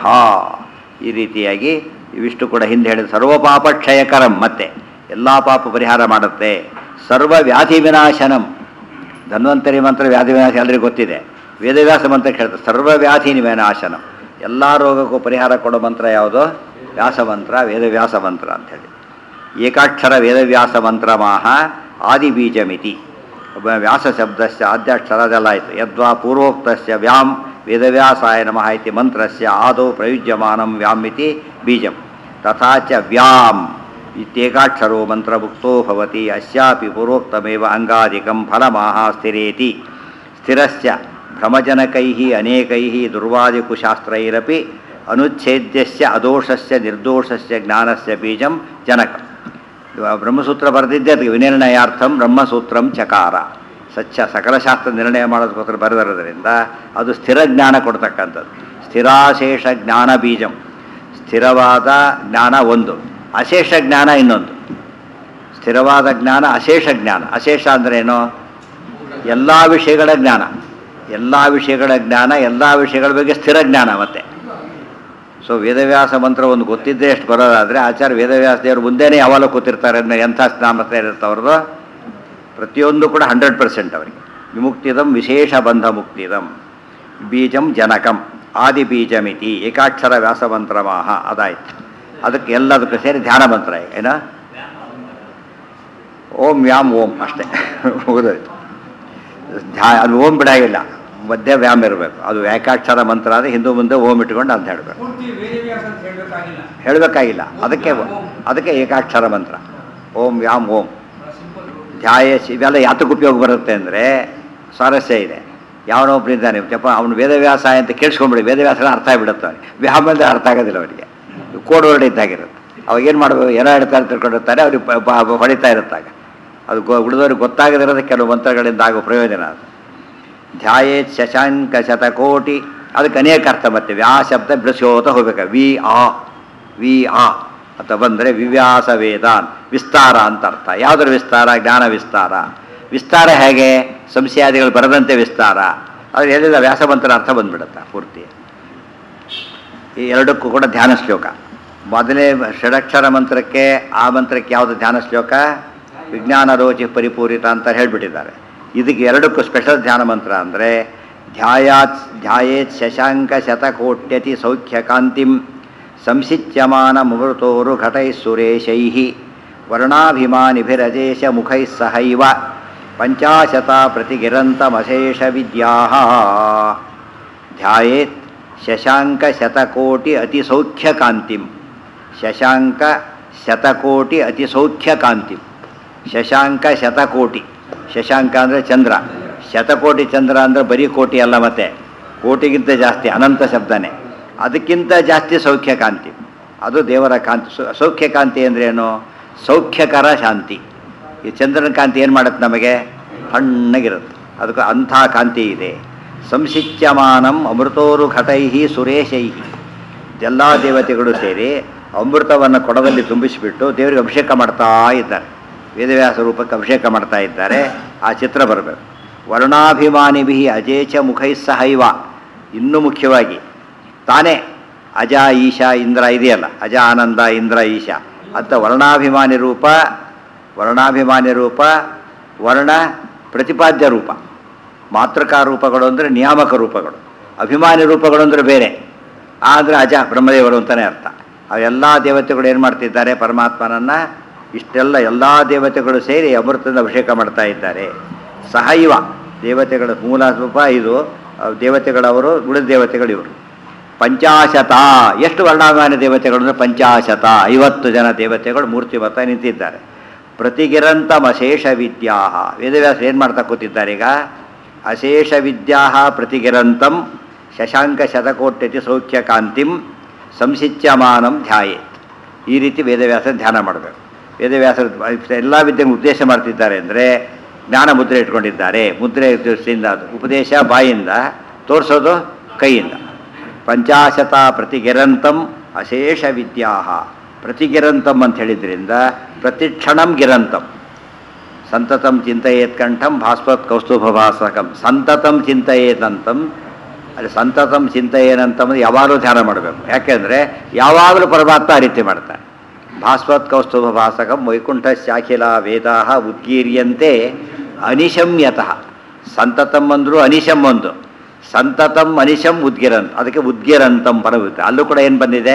ಈ ರೀತಿಯಾಗಿ ಇವಿಷ್ಟು ಕೂಡ ಹಿಂದೆ ಹೇಳಿದ ಸರ್ವಪಾಪ ಕ್ಷಯಕರಂ ಮತ್ತೆ ಎಲ್ಲ ಪಾಪ ಪರಿಹಾರ ಮಾಡುತ್ತೆ ಸರ್ವ ವ್ಯಾಧಿ ವಿನಾಶನಂ ಧನ್ವಂತರಿ ಮಂತ್ರ ವ್ಯಾಧಿ ವಿನಾಶ ಎಲ್ಲರಿಗೂ ಗೊತ್ತಿದೆ ವೇದವ್ಯಾಸ ಮಂತ್ರ ಕೇಳ್ತಾರೆ ಸರ್ವ ವ್ಯಾಧಿ ವಿನಾಶನ ಎಲ್ಲ ರೋಗಕ್ಕೂ ಪರಿಹಾರ ಕೊಡೋ ಮಂತ್ರ ಯಾವುದು ವ್ಯಾಸ ಮಂತ್ರ ವೇದವ್ಯಾಸ ಮಂತ್ರ ಅಂಥೇಳಿ ಏಕಾಕ್ಷರ ವೇದವ್ಯಾಸ ಮಂತ್ರ ಮಾಹ ಆದಿಬೀಜಮಿತಿ ಒಬ್ಬ ವ್ಯಾಸ ಶಬ್ದಸ್ಯ ಆದ್ಯಾಕ್ಷರ ಅದೆಲ್ಲ ಆಯಿತು ಯದ್ವಾ ಪೂರ್ವೋಕ್ತಸ್ಯ ವ್ಯಾಂ ವೇದವ್ಯಾಸಾಯ ನಮಃ ಇತಿ ಮಂತ್ರಸ್ಯ ಆದೌ ಪ್ರಯುಜ್ಯಮಾನಂ ವ್ಯಾಮ್ ಇತಿ ಬೀಜಂ ತಥಾ ಚ ವ್ಯಾಮ್ ಇತ್ಯೇಕಾಕ್ಷರೋ ಮಂತ್ರಭುಕ್ತೋ ಭವತಿ ಅಸ್ಯಾಪಿ ಪೂರ್ವೋಕ್ತಮೇವ ಅಂಗಾದಿಕಂ ಫಲಮಾಹ ಸ್ಥಿರೇತಿ ಸ್ಥಿರಸ್ಯ ಭ್ರಮಜನಕೈಃ ಅನೇಕೈಃ ದುರ್ವಾದಿಕುಶಾಸ್ತ್ರೈರಪಿ ಅನುಚ್ಛೇದ್ಯಸ್ಯ ಅದೋಷಸ್ಯ ನಿರ್ದೋಷಸ್ಯ ಜ್ಞಾನಸ್ಯ ಬೀಜಂ ಜನಕ ಇವಾಗ ಬ್ರಹ್ಮಸೂತ್ರ ಬರೆದಿದ್ದೆ ಅದಕ್ಕೆ ವಿನಿರ್ಣಯಾರ್ಥಂ ಬ್ರಹ್ಮಸೂತ್ರಂ ಚಕಾರ ಸಚ್ಚ ಸಕಲಶಾಸ್ತ್ರ ನಿರ್ಣಯ ಮಾಡೋದಕ್ಕೋಸ್ಕರ ಬರೆದಿರೋದ್ರಿಂದ ಅದು ಸ್ಥಿರ ಜ್ಞಾನ ಕೊಡ್ತಕ್ಕಂಥದ್ದು ಸ್ಥಿರಾಶೇಷ ಜ್ಞಾನ ಬೀಜಂ ಸ್ಥಿರವಾದ ಜ್ಞಾನ ಒಂದು ಅಶೇಷ ಜ್ಞಾನ ಇನ್ನೊಂದು ಸ್ಥಿರವಾದ ಜ್ಞಾನ ಅಶೇಷ ಜ್ಞಾನ ಅಶೇಷ ಅಂದ್ರೇನು ಎಲ್ಲ ವಿಷಯಗಳ ಜ್ಞಾನ ಎಲ್ಲ ವಿಷಯಗಳ ಜ್ಞಾನ ಎಲ್ಲ ವಿಷಯಗಳ ಬಗ್ಗೆ ಸ್ಥಿರ ಜ್ಞಾನ ಮತ್ತೆ ಸೊ ವೇದವ್ಯಾಸ ಮಂತ್ರ ಒಂದು ಗೊತ್ತಿದ್ದೇ ಎಷ್ಟು ಬರೋದಾದರೆ ಆಚಾರ್ಯ ವೇದವ್ಯಾಸ ದೇವರು ಮುಂದೆನೇ ಯಾವಾಗ ಕೂತಿರ್ತಾರೆ ಅಂದ್ರೆ ಎಂಥ ಸ್ನಾಮತ ಇರುತ್ತೆ ಅವ್ರದ್ದು ಪ್ರತಿಯೊಂದು ಕೂಡ ಹಂಡ್ರೆಡ್ ಪರ್ಸೆಂಟ್ ಅವರಿಗೆ ವಿಮುಕ್ತಿದಂ ವಿಶೇಷ ಬಂಧ ಮುಕ್ತಿದಂ ಬೀಜಂ ಜನಕಂ ಆದಿ ಬೀಜಮಿತಿ ಏಕಾಕ್ಷರ ವ್ಯಾಸ ಮಂತ್ರಮಾಹ ಅದಾಯ್ತು ಅದಕ್ಕೆ ಎಲ್ಲದಕ್ಕೂ ಸೇರಿ ಧ್ಯಾನ ಮಂತ್ರ ಈಗ ಏನ ಓಂ ವ್ಯಾಮ್ ಓಂ ಅಷ್ಟೇ ಮುಗಿದೋಯ್ತು ಧ್ಯಾ ಅದು ಓಂ ಬಿಡಾಗಿಲ್ಲ ಮಧ್ಯ ವ್ಯಾಮ್ ಇರಬೇಕು ಅದು ಏಕಾಕ್ಷರ ಮಂತ್ರ ಆದರೆ ಹಿಂದೂ ಮುಂದೆ ಓಂ ಇಟ್ಕೊಂಡು ಅಂತ ಹೇಳಬೇಕು ಪೂರ್ತಿ ವೇದವ್ಯಾಸ ಅಂತ ಹೇಳಬೇಕಾಗಿಲ್ಲ ಹೇಳಬೇಕಾಗಿಲ್ಲ ಅದಕ್ಕೆ ಅದಕ್ಕೆ ಏಕಾಕ್ಷರ ಮಂತ್ರ ಓಂ ವ್ಯಾಮ್ ಓಂ ಸಿಂಪಲ್ ಧ್ಯಾಯ ಇವೆಲ್ಲ ಯಾತಕ್ಕೆ ಉಪಯೋಗ ಬರುತ್ತೆ ಅಂದರೆ ಸ್ವಾರಸ್ಯ ಇದೆ ಯಾವನೋ ಒಬ್ರು ಇದ್ದಾನೆ ಜಪ ಅವನು ವೇದವ್ಯಾಸ ಅಂತ ಕೇಳಿಸ್ಕೊಂಬಿಡಿ ವೇದವ್ಯಾಸ ಅರ್ಥ ಆಗಿಬಿಡುತ್ತೆ ಅವನಿಗೆ ವ್ಯಾಮ ಅಂದರೆ ಅರ್ಥ ಆಗೋದಿಲ್ಲ ಅವನಿಗೆ ಕೋಡ್ ವರ್ಡ್ ಇದ್ದಾಗಿರುತ್ತೆ ಅವಾಗ ಏನು ಮಾಡಬೇಕು ಏನೋ ಹೇಳ್ತಾರೆ ತಿಳ್ಕೊಂಡಿರ್ತಾರೆ ಅವ್ರಿಗೆ ಪ- ಪ- ಹೊಡಿತಾ ಇರುತ್ತಾಗ ಅದು ಗೊ ಉಳಿದವ್ರಿಗೆ ಗೊತ್ತಾಗದಿರೋದು ಕೆಲವು ಮಂತ್ರಗಳಿಂದ ಆಗೋ ಪ್ರಯೋಜನ ಅದು ಧ್ಯಾಯೇತ್ ಶಶಾಂಕ ಶತಕೋಟಿ ಅದಕ್ಕೆ ಅನೇಕ ಅರ್ಥ ಮತ್ತೆ ವ್ಯಾ ಶಬ್ದ ಬಿಡಿಸೋತ ಹೋಗ್ಬೇಕು ವಿ ಆ ವಿ ಆ ಅಂತ ಬಂದರೆ ವಿವ್ಯಾಸ ವೇದಾನ್ ವಿಸ್ತಾರ ಅಂತ ಅರ್ಥ ಯಾವುದರ ವಿಸ್ತಾರ ಜ್ಞಾನ ವಿಸ್ತಾರ ವಿಸ್ತಾರ ಹೇಗೆ ಸಂಶಯಾದಿಗಳು ಬರದಂತೆ ವಿಸ್ತಾರ ಅದು ಹೇಳಿದ ವ್ಯಾಸಮಂತ್ರ ಅರ್ಥ ಬಂದ್ಬಿಡುತ್ತೆ ಪೂರ್ತಿ ಈ ಎರಡಕ್ಕೂ ಕೂಡ ಧ್ಯಾನ ಶ್ಲೋಕ ಮೊದಲೇ ಷಡಕ್ಷರ ಮಂತ್ರಕ್ಕೆ ಆ ಮಂತ್ರಕ್ಕೆ ಯಾವುದು ಧ್ಯಾನ ಶ್ಲೋಕ ವಿಜ್ಞಾನ ರೋಚಿ ಪರಿಪೂರಿತ ಅಂತ ಹೇಳಿಬಿಟ್ಟಿದ್ದಾರೆ ಇದಕ್ಕೆ ಎರಡಕ್ಕೂ ಸ್ಪೆಷಲ್ ಧ್ಯಾನ ಮಂತ್ರ ಅಂದರೆ ಧ್ಯಾಯಾತ್ ಧ್ಯಾಯೇತ್ ಶಶಾಂಕ ಶತಕೋಟ್ಯತಿ ಸೌಖ್ಯಕಾಂತಿಂ ಸಂಸಿಚ್ಯಮಾನ ಮುಮೃತೋರು ಘಟೈ ಸುರೇಶೈ ವರ್ಣಾಭಿಮಾನಿಭಿರಜೇಶ ಮುಖೈ ಸಹೈವ ಪಂಚಾಶತ ಪ್ರತಿಗಿರಂತಮಶೇಷ ವಿದ್ಯಾ ಧ್ಯಾಯೇತ್ ಶಶಾಂಕ ಶತಕೋಟಿ ಅತಿ ಸೌಖ್ಯ ಕಾಂತಿಂ ಶಶಾಂಕ ಶತಕೋಟಿ ಅತಿ ಸೌಖ್ಯ ಕಾಂತಿಂ ಶಶಾಂಕ ಶತಕೋಟಿ ಶಶಾಂಕ ಅಂದರೆ ಚಂದ್ರ ಶತಕೋಟಿ ಚಂದ್ರ ಅಂದರೆ ಬರೀ ಕೋಟಿ ಅಲ್ಲ ಮತ್ತೆ ಕೋಟಿಗಿಂತ ಜಾಸ್ತಿ ಅನಂತ ಶಬ್ದನೇ ಅದಕ್ಕಿಂತ ಜಾಸ್ತಿ ಸೌಖ್ಯ ಕಾಂತಿ ಅದು ದೇವರ ಕಾಂತಿ ಸೌ- ಸೌಖ್ಯ ಕಾಂತಿ ಅಂದ್ರೇನು ಸೌಖ್ಯಕರ ಶಾಂತಿ ಈ ಚಂದ್ರನ ಕಾಂತಿ ಏನು ಮಾಡುತ್ತೆ ನಮಗೆ ತಣ್ಣಗಿರುತ್ತೆ ಅದಕ್ಕೆ ಅಂಥ ಕಾಂತಿ ಇದೆ ಸಂಸಿಚ್ಯಮಾನಂ ಅಮೃತೋರು ಘಟೈಹಿ ಸುರೇಶೈಹಿ ಎಲ್ಲ ದೇವತೆಗಳು ಸೇರಿ ಅಮೃತವನ್ನು ಕೊಡದಲ್ಲಿ ತುಂಬಿಸಿಬಿಟ್ಟು ದೇವರಿಗೆ ಅಭಿಷೇಕ ಮಾಡ್ತಾ ಇದ್ದಾರೆ ವೇದವ್ಯಾಸ ರೂಪಕ್ಕೆ ಅಭಿಷೇಕ ಮಾಡ್ತಾ ಇದ್ದಾರೆ ಆ ಚಿತ್ರ ಬರಬೇಕು ವರ್ಣಾಭಿಮಾನಿಭಿ ಅಜೇಚ ಮುಖೈ ಸಹೈವ ಇನ್ನೂ ಮುಖ್ಯವಾಗಿ ತಾನೇ ಅಜ ಈಶಾ ಇಂದ್ರ ಇದೆಯಲ್ಲ ಅಜ ಆನಂದ ಇಂದ್ರ ಈಶಾ ಅಂತ ವರ್ಣಾಭಿಮಾನಿ ರೂಪ ವರ್ಣಾಭಿಮಾನಿ ರೂಪ ವರ್ಣ ಪ್ರತಿಪಾದ್ಯ ರೂಪ ಮಾತೃಕಾ ರೂಪಗಳು ಅಂದರೆ ನಿಯಾಮಕ ರೂಪಗಳು ಅಭಿಮಾನಿ ರೂಪಗಳು ಅಂದರೆ ಬೇರೆ ಆದರೆ ಅಜ ಬ್ರಹ್ಮದೇವರು ಅಂತಲೇ ಅರ್ಥ ಅವೆಲ್ಲ ದೇವತೆಗಳು ಏನು ಮಾಡ್ತಿದ್ದಾರೆ ಪರಮಾತ್ಮನನ್ನು ಇಷ್ಟೆಲ್ಲ ಎಲ್ಲ ದೇವತೆಗಳು ಸೇರಿ ಅಮೃತದಿಂದ ಅಭಿಷೇಕ ಮಾಡ್ತಾ ಇದ್ದಾರೆ ಸಹೈವ ದೇವತೆಗಳ ಮೂಲ ರೂಪ ಇದು ಆ, ದೇವತೆಗಳವರು ಉಳಿದ ದೇವತೆಗಳು ಇವರು ಪಂಚಾಶತ ಎಷ್ಟು ವರ್ಣಾಭಿಮಾನಿ ದೇವತೆಗಳು ಅಂದರೆ ಪಂಚಾಶತ ಐವತ್ತು ಜನ ದೇವತೆಗಳು ಮೂರ್ತಿಮತ ನಿಂತಿದ್ದಾರೆ ಪ್ರತಿಗಿರಂತಂ ಅಶೇಷ ವಿದ್ಯಾ ವೇದವ್ಯಾಸ ಏನು ಮಾಡ್ತಾ ಕೂತಿದ್ದಾರೆ ಈಗ ಅಶೇಷ ವಿದ್ಯಾ ಪ್ರತಿಗಿರಂತಂ ಶಶಾಂಕ ಶತಕೋಟ್ಯತಿ ಸೌಖ್ಯ ಕಾಂತಿಂ ಸಂಸಿಚ್ಯಮಾನಂ ಧ್ಯಾಯೇತ್ ಈ ರೀತಿ ವೇದವ್ಯಾಸ ಧ್ಯಾನ ಮಾಡಬೇಕು ವೇದವ್ಯಾಸರ ಎಲ್ಲ ವಿದ್ಯೆಗೆ ಉಪದೇಶ ಮಾಡ್ತಿದ್ದಾರೆ ಅಂದರೆ ಜ್ಞಾನ ಮುದ್ರೆ ಇಟ್ಕೊಂಡಿದ್ದಾರೆ ಮುದ್ರೆ ದೃಷ್ಟಿಯಿಂದ ಅದು. ಉಪದೇಶ ಬಾಯಿಂದ ತೋರಿಸೋದು ಕೈಯಿಂದ ಪಂಚಾಶತ ಪ್ರತಿಗಿರಂತಂ ಅಶೇಷ ವಿದ್ಯಾ ಪ್ರತಿಗಿರಂತಂ ಅಂತ ಹೇಳಿದ್ರಿಂದ ಪ್ರತಿಕ್ಷಣಂ ಗಿರಂತಂ ಸಂತತಂ ಚಿಂತೆಯೇತ್ ಕಂಠಂ ಭಾಸ್ವತ್ ಕೌಸ್ತುಭಭಾಸಕಂ ಸಂತತಂ ಚಿಂತೆಯೇತಂತಂ ಅಲ್ಲಿ ಸಂತತಂ ಚಿಂತೆಯೇನಂತಂದ್ರೆ ಯಾವಾಗಲೂ ಧ್ಯಾನ ಮಾಡಬೇಕು ಯಾಕೆಂದರೆ ಯಾವಾಗಲೂ ಪರಮಾತ್ಮ ಆ ರೀತಿ ಮಾಡ್ತಾರೆ ಭಾಸ್ವತ್ ಕೌಸ್ತುಭಭಾಸಕಂ ವೈಕುಂಠ ಶಾಖಿಲ ವೇದಾ ಉದ್ಗೀರ್ಯಂತೆ ಅನಿಶಮ್ಯತಃ ಸಂತತಂ ಅಂದರು ಅನಿಶಂ ಒಂದು ಸಂತತಂ ಅನಿಶಂ ಉದ್ಗಿರಂತ ಅದಕ್ಕೆ ಉದ್ಗಿರಂತಂ ಪರವಿರುತ್ತೆ ಅಲ್ಲೂ ಕೂಡ ಏನು ಬಂದಿದೆ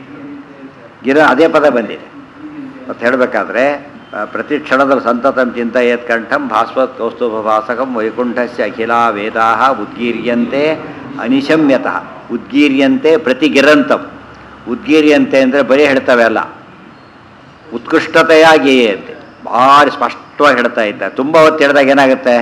ಗಿರ ಅದೇ ಪದ ಬಂದಿದೆ ಮತ್ತು ಹೇಳಬೇಕಾದ್ರೆ ಪ್ರತಿ ಕ್ಷಣದ ಸಂತತಂ ಚಿಂತೆಯತ್ ಕಂಠಂ ಭಾಸ್ವತ್ ಕೌಸ್ತುಭಭಾಸಕಂ ವೈಕುಂಠಸ್ಯ ಅಖಿಲಾ ವೇದಾ ಉದ್ಗೀರ್ಯಂತೆ ಅನಿಶಮ್ಯತಃ ಉದ್ಗೀರ್ಯಂತೆ ಪ್ರತಿಗಿರಂತಂ ಉದ್ಗೀರ್ಯಂತೆ ಅಂದರೆ ಬರೀ ಹೇಳ್ತವೆ ಅಲ್ಲ ಉತ್ಕೃಷ್ಟತೆಯಾಗಿ ಅಂತೆ ಭಾರಿ ಸ್ಪಷ್ಟವಾಗಿ ಹೇಳ್ತಾ ಇದ್ದ ತುಂಬ ಹೊತ್ತು ಹೇಳಿದಾಗ ಏನಾಗುತ್ತೆ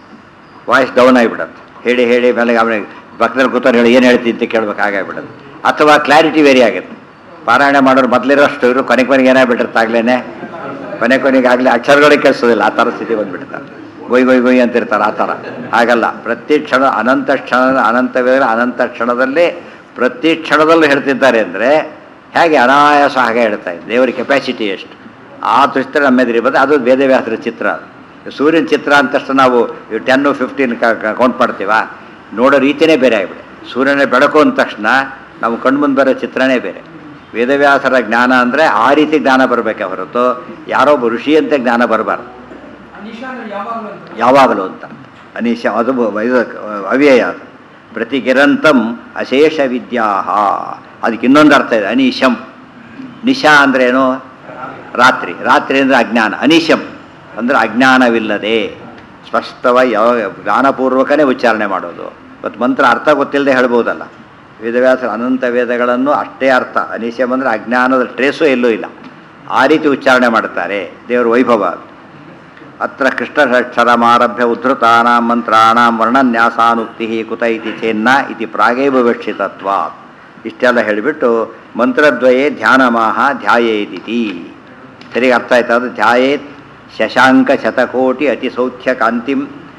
ವಾಯ್ಸ್ ಡೌನ್ ಆಗಿಬಿಡುತ್ತೆ ಹೇಳಿ ಹೇಳಿ ಮೇಲೆ ಅವನಿಗೆ ಪಕ್ಕದಲ್ಲಿ ಕೂತವ್ರು ಹೇಳಿ ಏನು ಹೇಳ್ತೀನಿ ಅಂತ ಕೇಳ್ಬೇಕು ಹಾಗಾಗ್ಬಿಡುತ್ತೆ ಅಥವಾ ಕ್ಲಾರಿಟಿ ವೇರಿ ಆಗುತ್ತೆ ಪಾರಾಯಣ ಮಾಡೋರು ಮೊದಲಿರೋಷ್ಟು ಇವರು ಕೊನೆ ಕೊನೆಗೆ ಏನಾಗ್ಬಿಟ್ಟಿರುತ್ತೆ ಆಗ್ಲೇ ಕೊನೆ ಕೊನೆಗೆ ಆಗಲೇ ಅಕ್ಷರಗಳೇ ಕೇಳಿಸೋದಿಲ್ಲ ಆ ಥರ ಸ್ಥಿತಿ ಬಂದ್ಬಿಡ್ತಾರೆ ಗೊಯ್ ಗೊಯ್ ಗೊಯ್ ಅಂತಿರ್ತಾರೆ ಆ ಥರ ಹಾಗಲ್ಲ ಪ್ರತಿ ಕ್ಷಣ ಅನಂತ ಕ್ಷಣ ಅನಂತ ವೇಳೆ ಅನಂತ ಕ್ಷಣದಲ್ಲಿ ಪ್ರತಿ ಕ್ಷಣದಲ್ಲೂ ಹೇಳ್ತಿದ್ದಾರೆ ಅಂದರೆ ಹೇಗೆ ಅನಾಯಾಸ ಹಾಗೆ ಹೇಳ್ತಾ ಇದೆ ದೇವರ ಕೆಪಾಸಿಟಿ ಎಷ್ಟು ಆ ದೃಷ್ಟಿ ನಮ್ಮ ಎದುರಿಬೋದು ಅದು ವೇದವ್ಯಾಸರ ಚಿತ್ರ ಅದು ಸೂರ್ಯನ ಚಿತ್ರ ಅಂತ ತಕ್ಷಣ ನಾವು ಟೆನ್ನು ಫಿಫ್ಟೀನ್ ಕೌಂಟ್ ಮಾಡ್ತೀವ ನೋಡೋ ರೀತಿಯೇ ಬೇರೆ ಆಗಿಬಿಡೆ ಸೂರ್ಯನ ಬೆಳಕು ಅಂದ ತಕ್ಷಣ ನಾವು ಕಣ್ಮುಂದೆ ಬರೋ ಚಿತ್ರನೇ ಬೇರೆ ವೇದವ್ಯಾಸರ ಜ್ಞಾನ ಅಂದರೆ ಆ ರೀತಿ ಜ್ಞಾನ ಬರಬೇಕೆ ಹೊರತು ಯಾರೊಬ್ಬ ಋಷಿಯಂತೆ ಜ್ಞಾನ ಬರಬಾರ್ದು ಅನಿಶಾ ಅಂದ್ರೆ ಯಾವಾಗಲೂ ಅಂತ ಯಾವಾಗಲೂ ಅಂತ ಅನೀಶ ಅದು ಬ- ಇದು ಅವ್ಯಯ ಅದು ಪ್ರತಿಗಿರಂತಂ ಅಶೇಷ ವಿದ್ಯಾ ಅದಕ್ಕೆ ಇನ್ನೊಂದು ಅರ್ಥ ಇದೆ ಅನೀಶಂ ನಿಶಾ ಅಂದ್ರೇನು ರಾತ್ರಿ ರಾತ್ರಿ ಅಂದರೆ ಅಜ್ಞಾನ ಅನೀಶಂ ಅಂದರೆ ಅಜ್ಞಾನವಿಲ್ಲದೆ ಸ್ಪಷ್ಟವಾಗಿ ಯಾವ ಜ್ಞಾನಪೂರ್ವಕನೇ ಉಚ್ಚಾರಣೆ ಮಾಡೋದು ಇವತ್ತು ಮಂತ್ರ ಅರ್ಥ ಗೊತ್ತಿಲ್ಲದೆ ಹೇಳ್ಬೋದಲ್ಲ ವೇದವ್ಯಾಸರ ಅನಂತ ವೇದಗಳನ್ನು ಅಷ್ಟೇ ಅರ್ಥ ಅನೀಶಂ ಅಂದರೆ ಅಜ್ಞಾನದ ಟ್ರೇಸು ಎಲ್ಲೂ ಇಲ್ಲ ಆ ರೀತಿ ಉಚ್ಚಾರಣೆ ಮಾಡ್ತಾರೆ ದೇವರ ವೈಭವ ಅದು ಅತ್ರ ಕೃಷ್ಣಕ್ಷರಮಾರಭ್ಯ ಉದ್ಧತಾನಾಂ ಮಂತ್ರಾಣಾಂ ವರ್ಣನ್ಯಾಸಾನುಕ್ತಿ ಕುತ ಇತಿ ಚೇನ್ನ ಇತಿ ಪ್ರಾಗೈವ ವಿವಕ್ಷಿತತ್ವ ಇಷ್ಟೆಲ್ಲ ಹೇಳಿಬಿಟ್ಟು ಮಂತ್ರದ್ವಯೇ ಧ್ಯಾನಮಾಹ ಧ್ಯಾಯೇದಿತಿ ಸರಿಗೆ ಅರ್ಥ ಆಯ್ತಾ ಅದು ಧ್ಯಾಯೇತ್ ಶಶಾಂಕ ಶತಕೋಟಿ ಅತಿ ಸೌಖ್ಯ ಕಾಂತಿಂ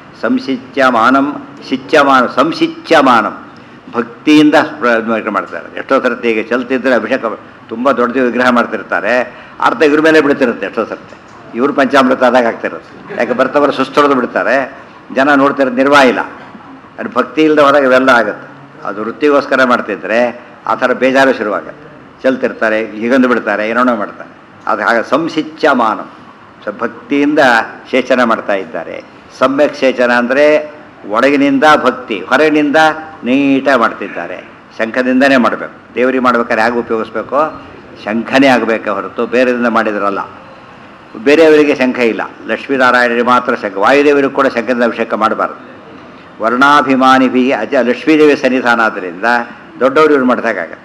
ಸಂಸಿಚ್ಯಮಾನಂ ಶಿಚ್ಯಮಾನ ಸಂಸಿಚ್ಯಮಾನಂ ಭಕ್ತಿಯಿಂದ ಸ್ಪ್ರ- ಮಾಡ್ತಾರೆ ಎಷ್ಟೋ ಸರ್ತಿ ಈಗ ಚಲ್ತಿದ್ರೆ ಅಭಿಷೇಕ ತುಂಬ ದೊಡ್ಡ ವಿಗ್ರಹ ಮಾಡ್ತಿರ್ತಾರೆ ಅರ್ಧ ಇವ್ರ ಮೇಲೆ ಬಿಡ್ತಿರುತ್ತೆ ಎಷ್ಟೋ ಸರ್ತಿ ಇವ್ರು ಪಂಚಾಮೃತ ಆದಾಗ ಆಗ್ತಿರುತ್ತೆ ಯಾಕೆ ಬರ್ತವರು ಸುಸ್ತೊಡೆದು ಬಿಡ್ತಾರೆ ಜನ ನೋಡ್ತಿರೋದು ನಿರ್ವಾಹ ಇಲ್ಲ ಅದು ಭಕ್ತಿ ಇಲ್ಲದೆ ಹೋದಾಗ ಇವೆಲ್ಲ ಆಗುತ್ತೆ ಅದು ವೃತ್ತಿಗೋಸ್ಕರ ಮಾಡ್ತಿದ್ರೆ ಆ ಥರ ಬೇಜಾರು ಶುರುವಾಗುತ್ತೆ ಚೆಲ್ತಿರ್ತಾರೆ ಹೀಗಂದು ಬಿಡ್ತಾರೆ ಏನೋ ಮಾಡ್ತಾರೆ ಅದು ಹಾಗೆ ಸಂಸಿಚ್ಯಮಾನ ಸೊ ಭಕ್ತಿಯಿಂದ ಶೇಚನ ಮಾಡ್ತಾ ಇದ್ದಾರೆ ಸಮ್ಯಕ್ ಶೇಚನ ಅಂದರೆ ಒಳಗಿನಿಂದ ಭಕ್ತಿ ಹೊರಗಿನಿಂದ ನೀಟಾಗಿ ಮಾಡ್ತಿದ್ದಾರೆ ಶಂಖದಿಂದನೇ ಮಾಡಬೇಕು ದೇವರಿಗೆ ಮಾಡ್ಬೇಕಾದ್ರೆ ಹೇಗೆ ಉಪಯೋಗಿಸ್ಬೇಕು ಶಂಖನೇ ಆಗಬೇಕೆ ಹೊರತು ಬೇರೆದಿಂದ ಮಾಡಿದ್ರಲ್ಲ ಬೇರೆಯವರಿಗೆ ಶಂಖ ಇಲ್ಲ ಲಕ್ಷ್ಮೀನಾರಾಯಣರಿಗೆ ಮಾತ್ರ ಶಂಖ ವಾಯುದೇವರಿಗೂ ಕೂಡ ಶಂಖದಿಂದ ಅಭಿಷೇಕ ಮಾಡಬಾರ್ದು ವರ್ಣಾಭಿಮಾನಿಭಿ ಅಜ ಲಕ್ಷ್ಮೀದೇವಿ ಸನ್ನಿಧಾನ ಆದ್ದರಿಂದ ದೊಡ್ಡವರು ಇವ್ರು ಮಾಡ್ದಾಗತ್ತೆ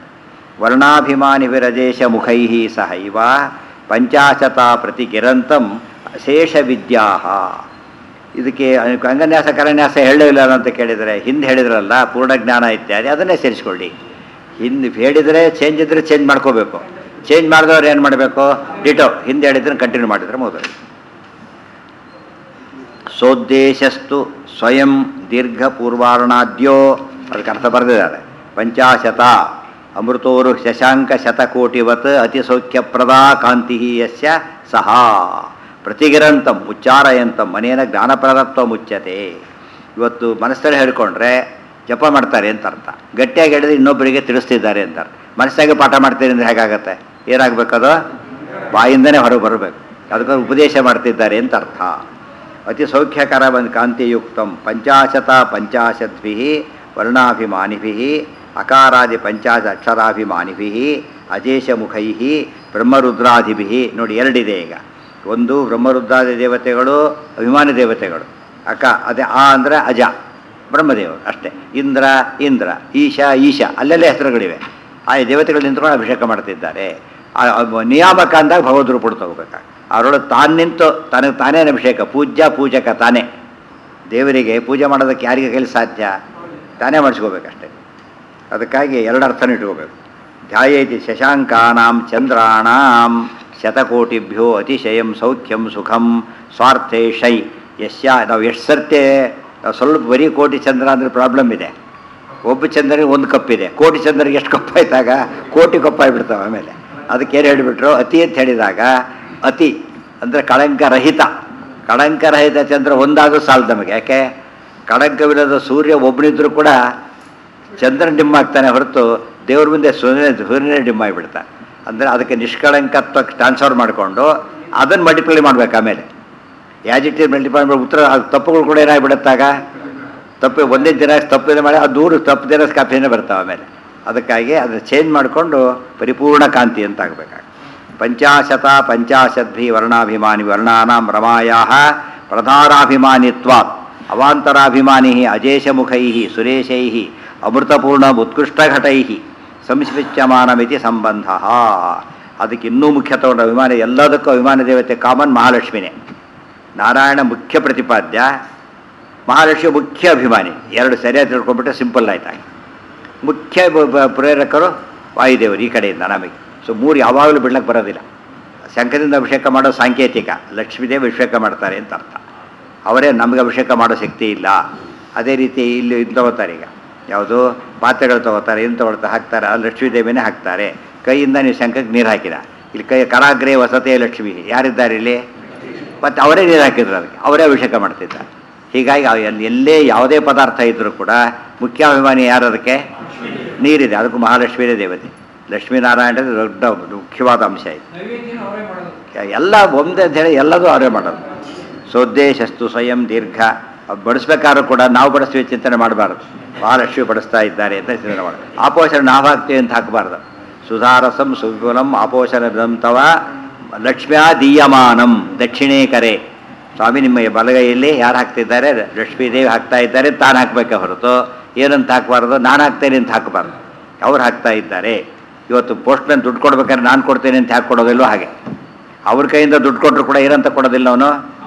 ವರ್ಣಾಭಿಮಾನಿಭಿರಜೇಶ ಮುಖೈ ಸಹೈವ ಪಂಚಾಶತ ಪ್ರತಿ ಗಿರಂತಂ ಅಶೇಷ ವಿದ್ಯಾ ಇದಕ್ಕೆ ಅಂಗನ್ಯಾಸ ಕರನ್ಯಾಸ ಹೇಳಲಿಲ್ಲ ಅಂತ ಕೇಳಿದರೆ ಹಿಂದೆ ಹೇಳಿದ್ರಲ್ಲ ಪೂರ್ಣಜ್ಞಾನ ಇತ್ಯಾದಿ ಅದನ್ನೇ ಸೇರಿಸ್ಕೊಳ್ಳಿ ಹಿಂದೆ ಹೇಳಿದರೆ ಚೇಂಜ್ ಇದ್ದರೆ ಚೇಂಜ್ ಮಾಡ್ಕೋಬೇಕು ಚೇಂಜ್ ಮಾಡಿದವ್ರು ಏನು ಮಾಡಬೇಕು ಡಿಟೋ ಹಿಂದೆ ಹೇಳಿದ್ರೆ ಕಂಟಿನ್ಯೂ ಮಾಡಿದ್ರೆ ಮುಗಿದೋಯ್ತು ಸೋದ್ದೇಶಸ್ತು ಸ್ವಯಂ ದೀರ್ಘ ಪೂರ್ವಾರ್ಣಾದ್ಯೋ ಅದಕ್ಕೆ ಅರ್ಥ ಬರೆದಿದ್ದಾರೆ ಪಂಚಾಶತ ಅಮೃತೋರು ಶಶಾಂಕ ಶತಕೋಟಿವತ್ ಅತಿ ಸೌಖ್ಯಪ್ರದಾ ಕಾಂತಿ ಯಸ್ಯ ಸಹ ಪ್ರತಿಗಿರಂತಂ ಉಚ್ಚಾರಯಂತಂ ಮನೇನ ಜ್ಞಾನಪ್ರದತ್ವ ಮುಚ್ಚತೆ ಇವತ್ತು ಮನಸ್ಸಲ್ಲಿ ಹೇಳ್ಕೊಂಡ್ರೆ ಜಪ ಮಾಡ್ತಾರೆ ಅಂತ ಅರ್ಥ ಗಟ್ಟಿಯಾಗಿ ಹೇಳಿದ್ರೆ ಇನ್ನೊಬ್ಬರಿಗೆ ತಿಳಿಸ್ತಿದ್ದಾರೆ ಅಂತಾರೆ ಮನಸ್ಸಾಗೆ ಪಾಠ ಮಾಡ್ತೀರಿ ಅಂದರೆ ಹೇಗಾಗತ್ತೆ ಏನಾಗಬೇಕದು ಬಾಯಿಂದನೇ ಹೊರಗೆ ಬರಬೇಕು ಅದಕ್ಕೋಸ್ಕರ ಉಪದೇಶ ಮಾಡ್ತಿದ್ದಾರೆ ಅಂತ ಅರ್ಥ ಅತಿ ಸೌಖ್ಯಕರ ಬಂದು ಕಾಂತಿಯುಕ್ತಂ ಪಂಚಾಶತ ಪಂಚಾಶದ್ಭಿ ವರ್ಣಾಭಿಮಾನಿಭಿ ಅಕಾರಾದಿ ಪಂಚಾಶ ಅಕ್ಷರಾಭಿಮಾನಿಭಿ ಅಜೇಶ ಮುಖೈ ಬ್ರಹ್ಮರುದ್ರಾದಿಭಿ ನೋಡಿ ಎರಡಿದೆ ಈಗ ಒಂದು ಬ್ರಹ್ಮರುದ್ರಾದಿ ದೇವತೆಗಳು ಅಭಿಮಾನಿ ದೇವತೆಗಳು ಅಕ್ಕ ಅದೇ ಆ ಅಂದರೆ ಅಜ ಬ್ರಹ್ಮದೇವರು ಅಷ್ಟೇ ಇಂದ್ರ ಇಂದ್ರ ಈಶ ಈಶ ಅಲ್ಲೆಲ್ಲ ಹೆಸರುಗಳಿವೆ ಆ ದೇವತೆಗಳು ನಿಂತ್ಕೊಂಡು ಅಭಿಷೇಕ ಮಾಡ್ತಿದ್ದಾರೆ ಆ ಆ ನಿಯಾಮಕ ಅಂದಾಗ ಭಗವದ್ ರೂಪ ತಗೋಬೇಕಾಗ ಅವರೊಳಗೆ ತಾನು ನಿಂತು ತನಗೆ ತಾನೇ ಅಭಿಷೇಕ ಪೂಜ್ಯ ಪೂಜಕ ತಾನೇ ದೇವರಿಗೆ ಪೂಜೆ ಮಾಡೋದಕ್ಕೆ ಯಾರಿಗೆ ಕೈಲಿ ಸಾಧ್ಯ ತಾನೇ ಮಾಡಿಸ್ಕೋಬೇಕಷ್ಟೇ ಅದಕ್ಕಾಗಿ ಎರಡು ಅರ್ಥನ ಇಟ್ಕೋಬೇಕು ಧ್ಯಾಯೇತಿ ಶಶಾಂಕಾನಾಂ ಚಂದ್ರಾಣಾಂ ಶತಕೋಟಿಭ್ಯೋ ಅತಿಶಯಂ ಸೌಖ್ಯಂ ಸುಖಂ ಸ್ವಾರ್ಥೇ ಶೈ ಯಶ್ಯ ನಾವು ಎಷ್ಟು ಸರ್ತೆ ನಾವು ಸ್ವಲ್ಪ ಬರೀ ಕೋಟಿ ಚಂದ್ರ ಅಂದರೆ ಪ್ರಾಬ್ಲಮ್ ಇದೆ ಒಬ್ಬ ಚಂದ್ರನಿಗೆ ಒಂದು ಕಪ್ಪಿದೆ ಕೋಟಿ ಚಂದ್ರನಿಗೆ ಎಷ್ಟು ಕಪ್ ಆಯ್ತಾಗ ಕೋಟಿ ಕಪ್ಪಾಗ್ಬಿಡ್ತಾವೆ ಆಮೇಲೆ ಅದಕ್ಕೆ ಏನು ಹೇಳಿಬಿಟ್ರು ಅತಿ ಅಂತ ಹೇಳಿದಾಗ ಅತಿ ಅಂದರೆ ಕಳಂಕರಹಿತ ಕಳಂಕರಹಿತ ಚಂದ್ರ ಒಂದಾದರೂ ಸಾಲದು ನಮಗೆ ಯಾಕೆ ಕಳಂಕವಿಲ್ಲದ ಸೂರ್ಯ ಒಬ್ಬನಿದ್ರೂ ಕೂಡ ಚಂದ್ರನ ಡಿಮ್ ಆಗ್ತಾನೆ ಹೊರತು ದೇವ್ರ ಮುಂದೆ ಸೂರ್ಯ ಸೂರ್ಯನೇ ಡಿಮ್ ಆಗಿಬಿಡ್ತಾನೆ ಅಂದರೆ ಅದಕ್ಕೆ ನಿಷ್ಕಳಂಕತ್ವಕ್ಕೆ ಟ್ರಾನ್ಸ್ಫರ್ ಮಾಡಿಕೊಂಡು ಅದನ್ನು ಮಲ್ಟಿಪ್ಲೈ ಮಾಡ್ಬೇಕು ಆಮೇಲೆ ಯಾಜಿಟಿ ಮಲ್ಟಿಪ್ಲೈ ಮಾಡಿ ಉತ್ತರ ಅದು ತಪ್ಪುಗಳು ಕೂಡ ಏನಾಗ್ಬಿಡುತ್ತಾಗ ತಪ್ಪು ಒಂದೇ ದಿನ ತಪ್ಪಿದೆ ಮಾಡಿ ಅದು ದೂರ ತಪ್ಪು ದಿನ ಕಾಪಿನೇ ಬರ್ತಾವೆ ಆಮೇಲೆ ಅದಕ್ಕಾಗಿ ಅದನ್ನು ಚೇಂಜ್ ಮಾಡಿಕೊಂಡು ಪರಿಪೂರ್ಣ ಕಾಂತಿ ಅಂತ ಆಗಬೇಕಾಗ ಪಂಚಾಶತ ಪಂಚಾಶದ್ಭಿ ವರ್ಣಾಭಿಮಾನಿ ವರ್ಣಾನಾಂ ರಮಾಯಾ ಪ್ರಧಾರಾಭಿಮಾನಿತ್ವಾತ್ ಅವಾಂತರಾಭಿಮಾನಿ ಅಜೇಶಮುಖೈ ಸುರೇಶೈ ಅಮೃತಪೂರ್ಣ ಉತ್ಕೃಷ್ಟಘಟೈ ಸಂಸ್ವಿಚ್ಯಮಾನಮಿತಿ ಸಂಬಂಧ ಅದಕ್ಕೆ ಇನ್ನೂ ಮುಖ್ಯ ತಗೊಂಡ ಅಭಿಮಾನಿ ಎಲ್ಲದಕ್ಕೂ ಅಭಿಮಾನಿ ದೇವತೆ ಕಾಮನ್ ಮಹಾಲಕ್ಷ್ಮಿನೇ ನಾರಾಯಣ ಮುಖ್ಯ ಪ್ರತಿಪಾದ್ಯ ಮಹಾಲಕ್ಷ್ಮಿ ಮುಖ್ಯ ಅಭಿಮಾನಿ ಎರಡು ಸರಿಯಾಗಿ ತಿಳ್ಕೊಂಡ್ಬಿಟ್ರೆ ಸಿಂಪಲ್ ಆಯ್ತಾಗ ಮುಖ್ಯ ಬ- ಬ- ಪ್ರೇರಕರು ವಾಯುದೇವರು ಈ ಕಡೆಯಿಂದ ನಮಗೆ ಸೊ ಮೂರು ಯಾವಾಗಲೂ ಬಿಡ್ಲಕ್ಕೆ ಬರೋದಿಲ್ಲ ಶಂಕರಿಂದ ಅಭಿಷೇಕ ಮಾಡೋ ಸಾಂಕೇತಿಕ ಲಕ್ಷ್ಮೀದೇವಿ ಅಭಿಷೇಕ ಮಾಡ್ತಾರೆ ಅಂತ ಅರ್ಥ ಅವರೇ ನಮಗೆ ಅಭಿಷೇಕ ಮಾಡೋ ಶಕ್ತಿ ಇಲ್ಲ ಅದೇ ರೀತಿ ಇಲ್ಲಿ ಇದು ತಗೋತಾರೆ ಈಗ ಯಾವುದು ಪಾತ್ರೆಗಳು ತಗೋತಾರೆ ಏನು ತಗೊಳ್ತಾರೆ ಹಾಕ್ತಾರೆ ಅಲ್ಲಿ ಲಕ್ಷ್ಮೀದೇವಿನೇ ಹಾಕ್ತಾರೆ ಕೈಯಿಂದ ನೀವು ಶಂಖಕ್ಕೆ ನೀರು ಹಾಕಿದ ಇಲ್ಲಿ ಕೈ ಕರಾಗ್ರೆ ವಸತೆ ಲಕ್ಷ್ಮಿ ಯಾರಿದ್ದಾರೆ ಇಲ್ಲಿ ಮತ್ತು ಅವರೇ ನೀರು ಹಾಕಿದ್ರು ಅದಕ್ಕೆ ಅವರೇ ಅಭಿಷೇಕ ಮಾಡ್ತಿದ್ದಾರೆ ಹೀಗಾಗಿ ಅವ್ ಎಲ್- ಎಲ್ಲೇ ಯಾವುದೇ ಪದಾರ್ಥ ಇದ್ದರೂ ಕೂಡ ಮುಖ್ಯ ಅಭಿಮಾನಿ ಯಾರು ಅದಕ್ಕೆ ನೀರಿದೆ ಅದಕ್ಕೂ ಮಹಾಲಕ್ಷ್ಮಿಯೇ ದೇವತೆ ಲಕ್ಷ್ಮೀನಾರಾಯಣ ದೊಡ್ಡ ಮುಖ್ಯವಾದ ಅಂಶ ಇದೆ ನೈವೇದ್ಯನ ಅವರೇ ಮಾಡೋದು ಎಲ್ಲ ಒಂದೇ ಅಂತ ಹೇಳಿ ಎಲ್ಲದೂ ಅವರೇ ಮಾಡೋದು ಸೋದ್ದೇಶಸ್ತು ಸ್ವಯಂ ದೀರ್ಘ ಅದ್ ಬಡಿಸ್ಬೇಕಾದ್ರೂ ಕೂಡ ನಾವು ಬಡಿಸ್ತೀವಿ ಚಿಂತನೆ ಮಾಡಬಾರ್ದು ಮಹಾಲಕ್ಷ್ಮಿ ಬಡಿಸ್ತಾ ಇದ್ದಾರೆ ಅಂತ ಚಿಂತನೆ ಮಾಡೋದು ಆಪೋಷಣ ನಾವು ಹಾಕ್ತೀವಿ ಅಂತ ಹಾಕಬಾರ್ದು ಸುಧಾರಸಂ ಸುವಿಪುಲಂ ಆಪೋಷಣ ತವ ಲಕ್ಷ್ಮ್ಯಾ ದೀಯಮಾನಂ ದಕ್ಷಿಣೇ ಕರೆ ಸ್ವಾಮಿ ನಿಮ್ಮ ಬಲಗೈಯಲ್ಲಿ ಯಾರು ಹಾಕ್ತಿದ್ದಾರೆ ಲಕ್ಷ್ಮೀದೇವಿ ಹಾಕ್ತಾ ಇದ್ದಾರೆ ತಾನು ಹಾಕ್ಬೇಕೆ ಹೊರತು ಏನಂತ ಹಾಕಬಾರ್ದು ನಾನು ಹಾಕ್ತೇನೆ ಅಂತ ಹಾಕಬಾರ್ದು ಅವ್ರು ಹಾಕ್ತಾ ಇದ್ದಾರೆ ಇವತ್ತು ಪೋಸ್ಟ್ಮನ್ ದುಡ್ಡು ಕೊಡ್ಬೇಕಾದ್ರೆ ನಾನು ಕೊಡ್ತೇನೆ ಅಂತ ಹಾಕಿ ಕೊಡೋದಿಲ್ಲೋ ಹಾಗೆ ಅವ್ರ ಕೈಯಿಂದ ದುಡ್ಡು ಕೊಟ್ಟರು ಕೂಡ ಏನಂತ ಕೊಡೋದಿಲ್ಲ ಅವನು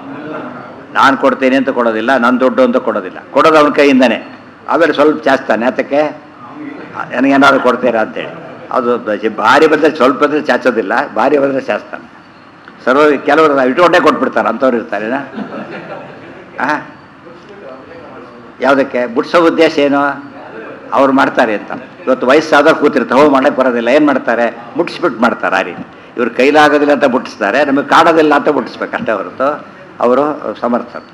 ನಾನು ಕೊಡ್ತೇನೆ ಅಂತ ಕೊಡೋದಿಲ್ಲ ನನ್ನ ದುಡ್ಡು ಅಂತ ಕೊಡೋದಿಲ್ಲ ಕೊಡೋದು ಅವನ ಕೈಯಿಂದನೇ ಆಮೇಲೆ ಸ್ವಲ್ಪ ಚಾಚ್ತಾನೆ ಅದಕ್ಕೆ ನನಗೇನಾದ್ರು ಕೊಡ್ತೀರಾ ಅಂತೇಳಿ ಅದು ಬ- ಭಾರಿ ಬಂದರೆ ಸ್ವಲ್ಪ ಬಂದರೆ ಚಾಚೋದಿಲ್ಲ ಭಾರಿ ಬಂದರೆ ಚಾಚ್ತಾನೆ ಸರ್ವ ಕೆಲವರು ಇಟ್ಕೊಂಡೇ ಕೊಟ್ಬಿಡ್ತಾರೆ ಅಂಥವ್ರು ಇರ್ತಾರೇನಾ ಹಾಂ ಯಾವುದಕ್ಕೆ ಬಿಡ್ಸೋ ಉದ್ದೇಶ ಏನು ಅವ್ರು ಮಾಡ್ತಾರೆ ಅಂತ ಇವತ್ತು ವಯಸ್ಸಾದವ್ರು ಕೂತಿರ್ತಾರೆ ಹೋಗಿ ಮಾಡಕ್ಕೆ ಬರೋದಿಲ್ಲ ಏನು ಮಾಡ್ತಾರೆ ಮುಟ್ಟಿಸ್ಬಿಟ್ಟು ಮಾಡ್ತಾರೆ ಆ ರೀತಿ ಇವ್ರು ಕೈಲಾಗೋದಿಲ್ಲ ಅಂತ ಮುಟ್ಟಿಸ್ತಾರೆ ನಮಗೆ ಕಾಡೋದಿಲ್ಲ ಅಂತ ಮುಟ್ಟಿಸ್ಬೇಕು ಅಷ್ಟೇ ಹೊರತು ಅವರು ಸಮರ್ಥರು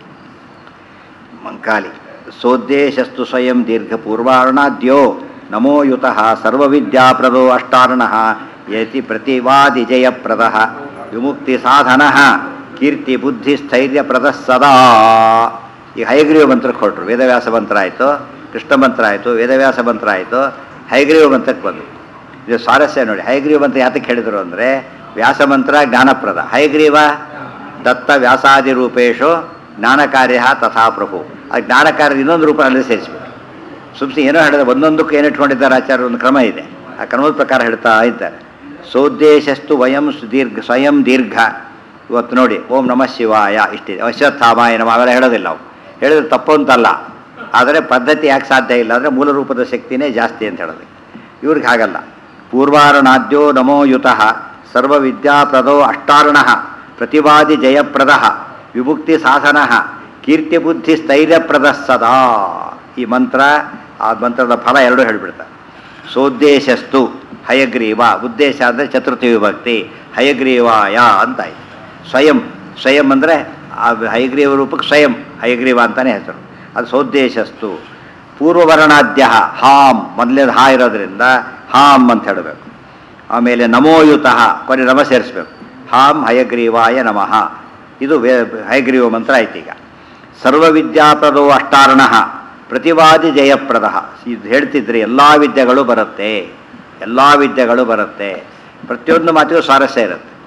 ಮಂಕಾಲಿ ಸೋದ್ದೇಶಸ್ತು ಸ್ವಯಂ ದೀರ್ಘ ಪೂರ್ವಾರ್ಣಾದ್ಯೋ ನಮೋ ಯುತಃ ಸರ್ವವಿದ್ಯಾಪ್ರದೋ ಅಷ್ಟಾರ್ಣ ಯತಿ ಪ್ರತಿವಾದಿ ಜಯಪ್ರದ ವಿಮುಕ್ತಿ ಸಾಧನ ಕೀರ್ತಿ ಬುದ್ಧಿ ಸ್ಥೈರ್ಯಪ್ರದ ಸದಾ ಈ ಹೈಗ್ರೀವ ಮಂತ್ರಕ್ಕೆ ಹೊರಟ್ರು ವೇದವ್ಯಾಸ ಮಂತ್ರ ಆಯಿತು ಕೃಷ್ಣ ಮಂತ್ರ ಆಯಿತು ವೇದವ್ಯಾಸ ಮಂತ್ರ ಆಯಿತು ಹೈಗ್ರೀವ ಮಂತ್ರಕ್ಕೆ ಬಂದು ಇದು ಸ್ವಾರಸ್ಯ ನೋಡಿ ಹೈಗ್ರೀವ ಮಂತ್ರ ಯಾತಕ್ಕೆ ಹೇಳಿದರು ಅಂದರೆ ವ್ಯಾಸ ಮಂತ್ರ ಜ್ಞಾನಪ್ರದ ಹೈಗ್ರೀವ ದತ್ತ ವ್ಯಾಸಾದಿ ರೂಪೇಶು ಜ್ಞಾನಕಾರ್ಯ ತಥಾ ಪ್ರಭು ಆ ಜ್ಞಾನಕಾರ್ಯದ ಇನ್ನೊಂದು ರೂಪ ಅಲ್ಲಿ ಸೇರಿಸ್ಬಿಟ್ಟು ಸುಮ್ಸಿ ಏನೋ ಹೇಳಿದ್ರೆ ಒಂದೊಂದಕ್ಕೂ ಏನು ಇಟ್ಕೊಂಡಿದ್ದಾರೆ ಆಚಾರ್ಯ ಒಂದು ಕ್ರಮ ಇದೆ ಆ ಕ್ರಮದ ಪ್ರಕಾರ ಹೇಳ್ತಾ ಇದ್ದಾರೆ ಸೋದ್ದೇಶಸ್ತು ವಯಂ ಸುದೀರ್ಘ ಸ್ವಯಂ ದೀರ್ಘ ಇವತ್ತು ನೋಡಿ ಓಂ ನಮಃ ಶಿವಾಯ ಇಷ್ಟಿದೆ ಅಶ್ವತ್ಥಾಮಾಯ ನಮ ಅವೆಲ್ಲ ಹೇಳೋದಿಲ್ಲ ನಾವು ಹೇಳಿದ್ರೆ ತಪ್ಪು ಅಂತಲ್ಲ ಆದರೆ ಪದ್ಧತಿ ಯಾಕೆ ಸಾಧ್ಯ ಇಲ್ಲ ಅಂದರೆ ಮೂಲ ರೂಪದ ಶಕ್ತಿನೇ ಜಾಸ್ತಿ ಅಂತ ಹೇಳೋದು ಇವ್ರಿಗೆ ಹಾಗಲ್ಲ ಪೂರ್ವಾರಣಾದ್ಯೋ ನಮೋ ಯುತಃ ಸರ್ವವಿದ್ಯಾಪ್ರದೋ ಅಷ್ಟಾರ್ಣ ಪ್ರತಿವಾದಿ ಜಯಪ್ರದ ವಿಮುಕ್ತಿ ಸಾಧನ ಕೀರ್ತಿ ಬುದ್ಧಿ ಸ್ಥೈರ್ಯಪ್ರದ ಸದಾ ಈ ಮಂತ್ರ ಆ ಮಂತ್ರದ ಫಲ ಎರಡು ಹೇಳಿಬಿಡ್ತಾರೆ ಸೋದ್ದೇಶಸ್ತು ಹಯಗ್ರೀವ ಉದ್ದೇಶ ಅಂದರೆ ಚತುರ್ಥಿ ವಿಭಕ್ತಿ ಹಯಗ್ರೀವಾಯ ಅಂತಾಯ್ತು ಸ್ವಯಂ ಸ್ವಯಂ ಅಂದರೆ ಆ ಹಯಗ್ರೀವ ರೂಪಕ್ಕೆ ಸ್ವಯಂ ಹಯಗ್ರೀವ ಅಂತಲೇ ಹೆಸರು ಅದು ಸೋದ್ದೇಶಸ್ತು ಪೂರ್ವವರ್ಣಾದ್ಯ ಹಾಂ ಮೊದಲೇದು ಹಾ ಇರೋದ್ರಿಂದ ಹಾಂ ಅಂತ ಹೇಳಬೇಕು ಆಮೇಲೆ ನಮೋಯುತಃ ಕೊನೆ ನಮ ಸೇರಿಸ್ಬೇಕು ಹಾಂ ಹಯಗ್ರೀವಾಯ ನಮಃ ಇದು ವೇ ಹಯಗ್ರೀವ ಮಂತ್ರ ಆಯ್ತು ಈಗ ಸರ್ವವಿದ್ಯಾಪ್ರದೋ ಅಷ್ಟಾರ್ಣ ಪ್ರತಿವಾದಿ ಜಯಪ್ರದ ಇದು ಹೇಳ್ತಿದ್ರೆ ಎಲ್ಲ ವಿದ್ಯೆಗಳು ಬರುತ್ತೆ ಎಲ್ಲ ವಿದ್ಯೆಗಳು ಬರುತ್ತೆ ಪ್ರತಿಯೊಂದು ಮಾತಿಗೂ ಸ್ವಾರಸ್ಯ ಇರುತ್ತೆ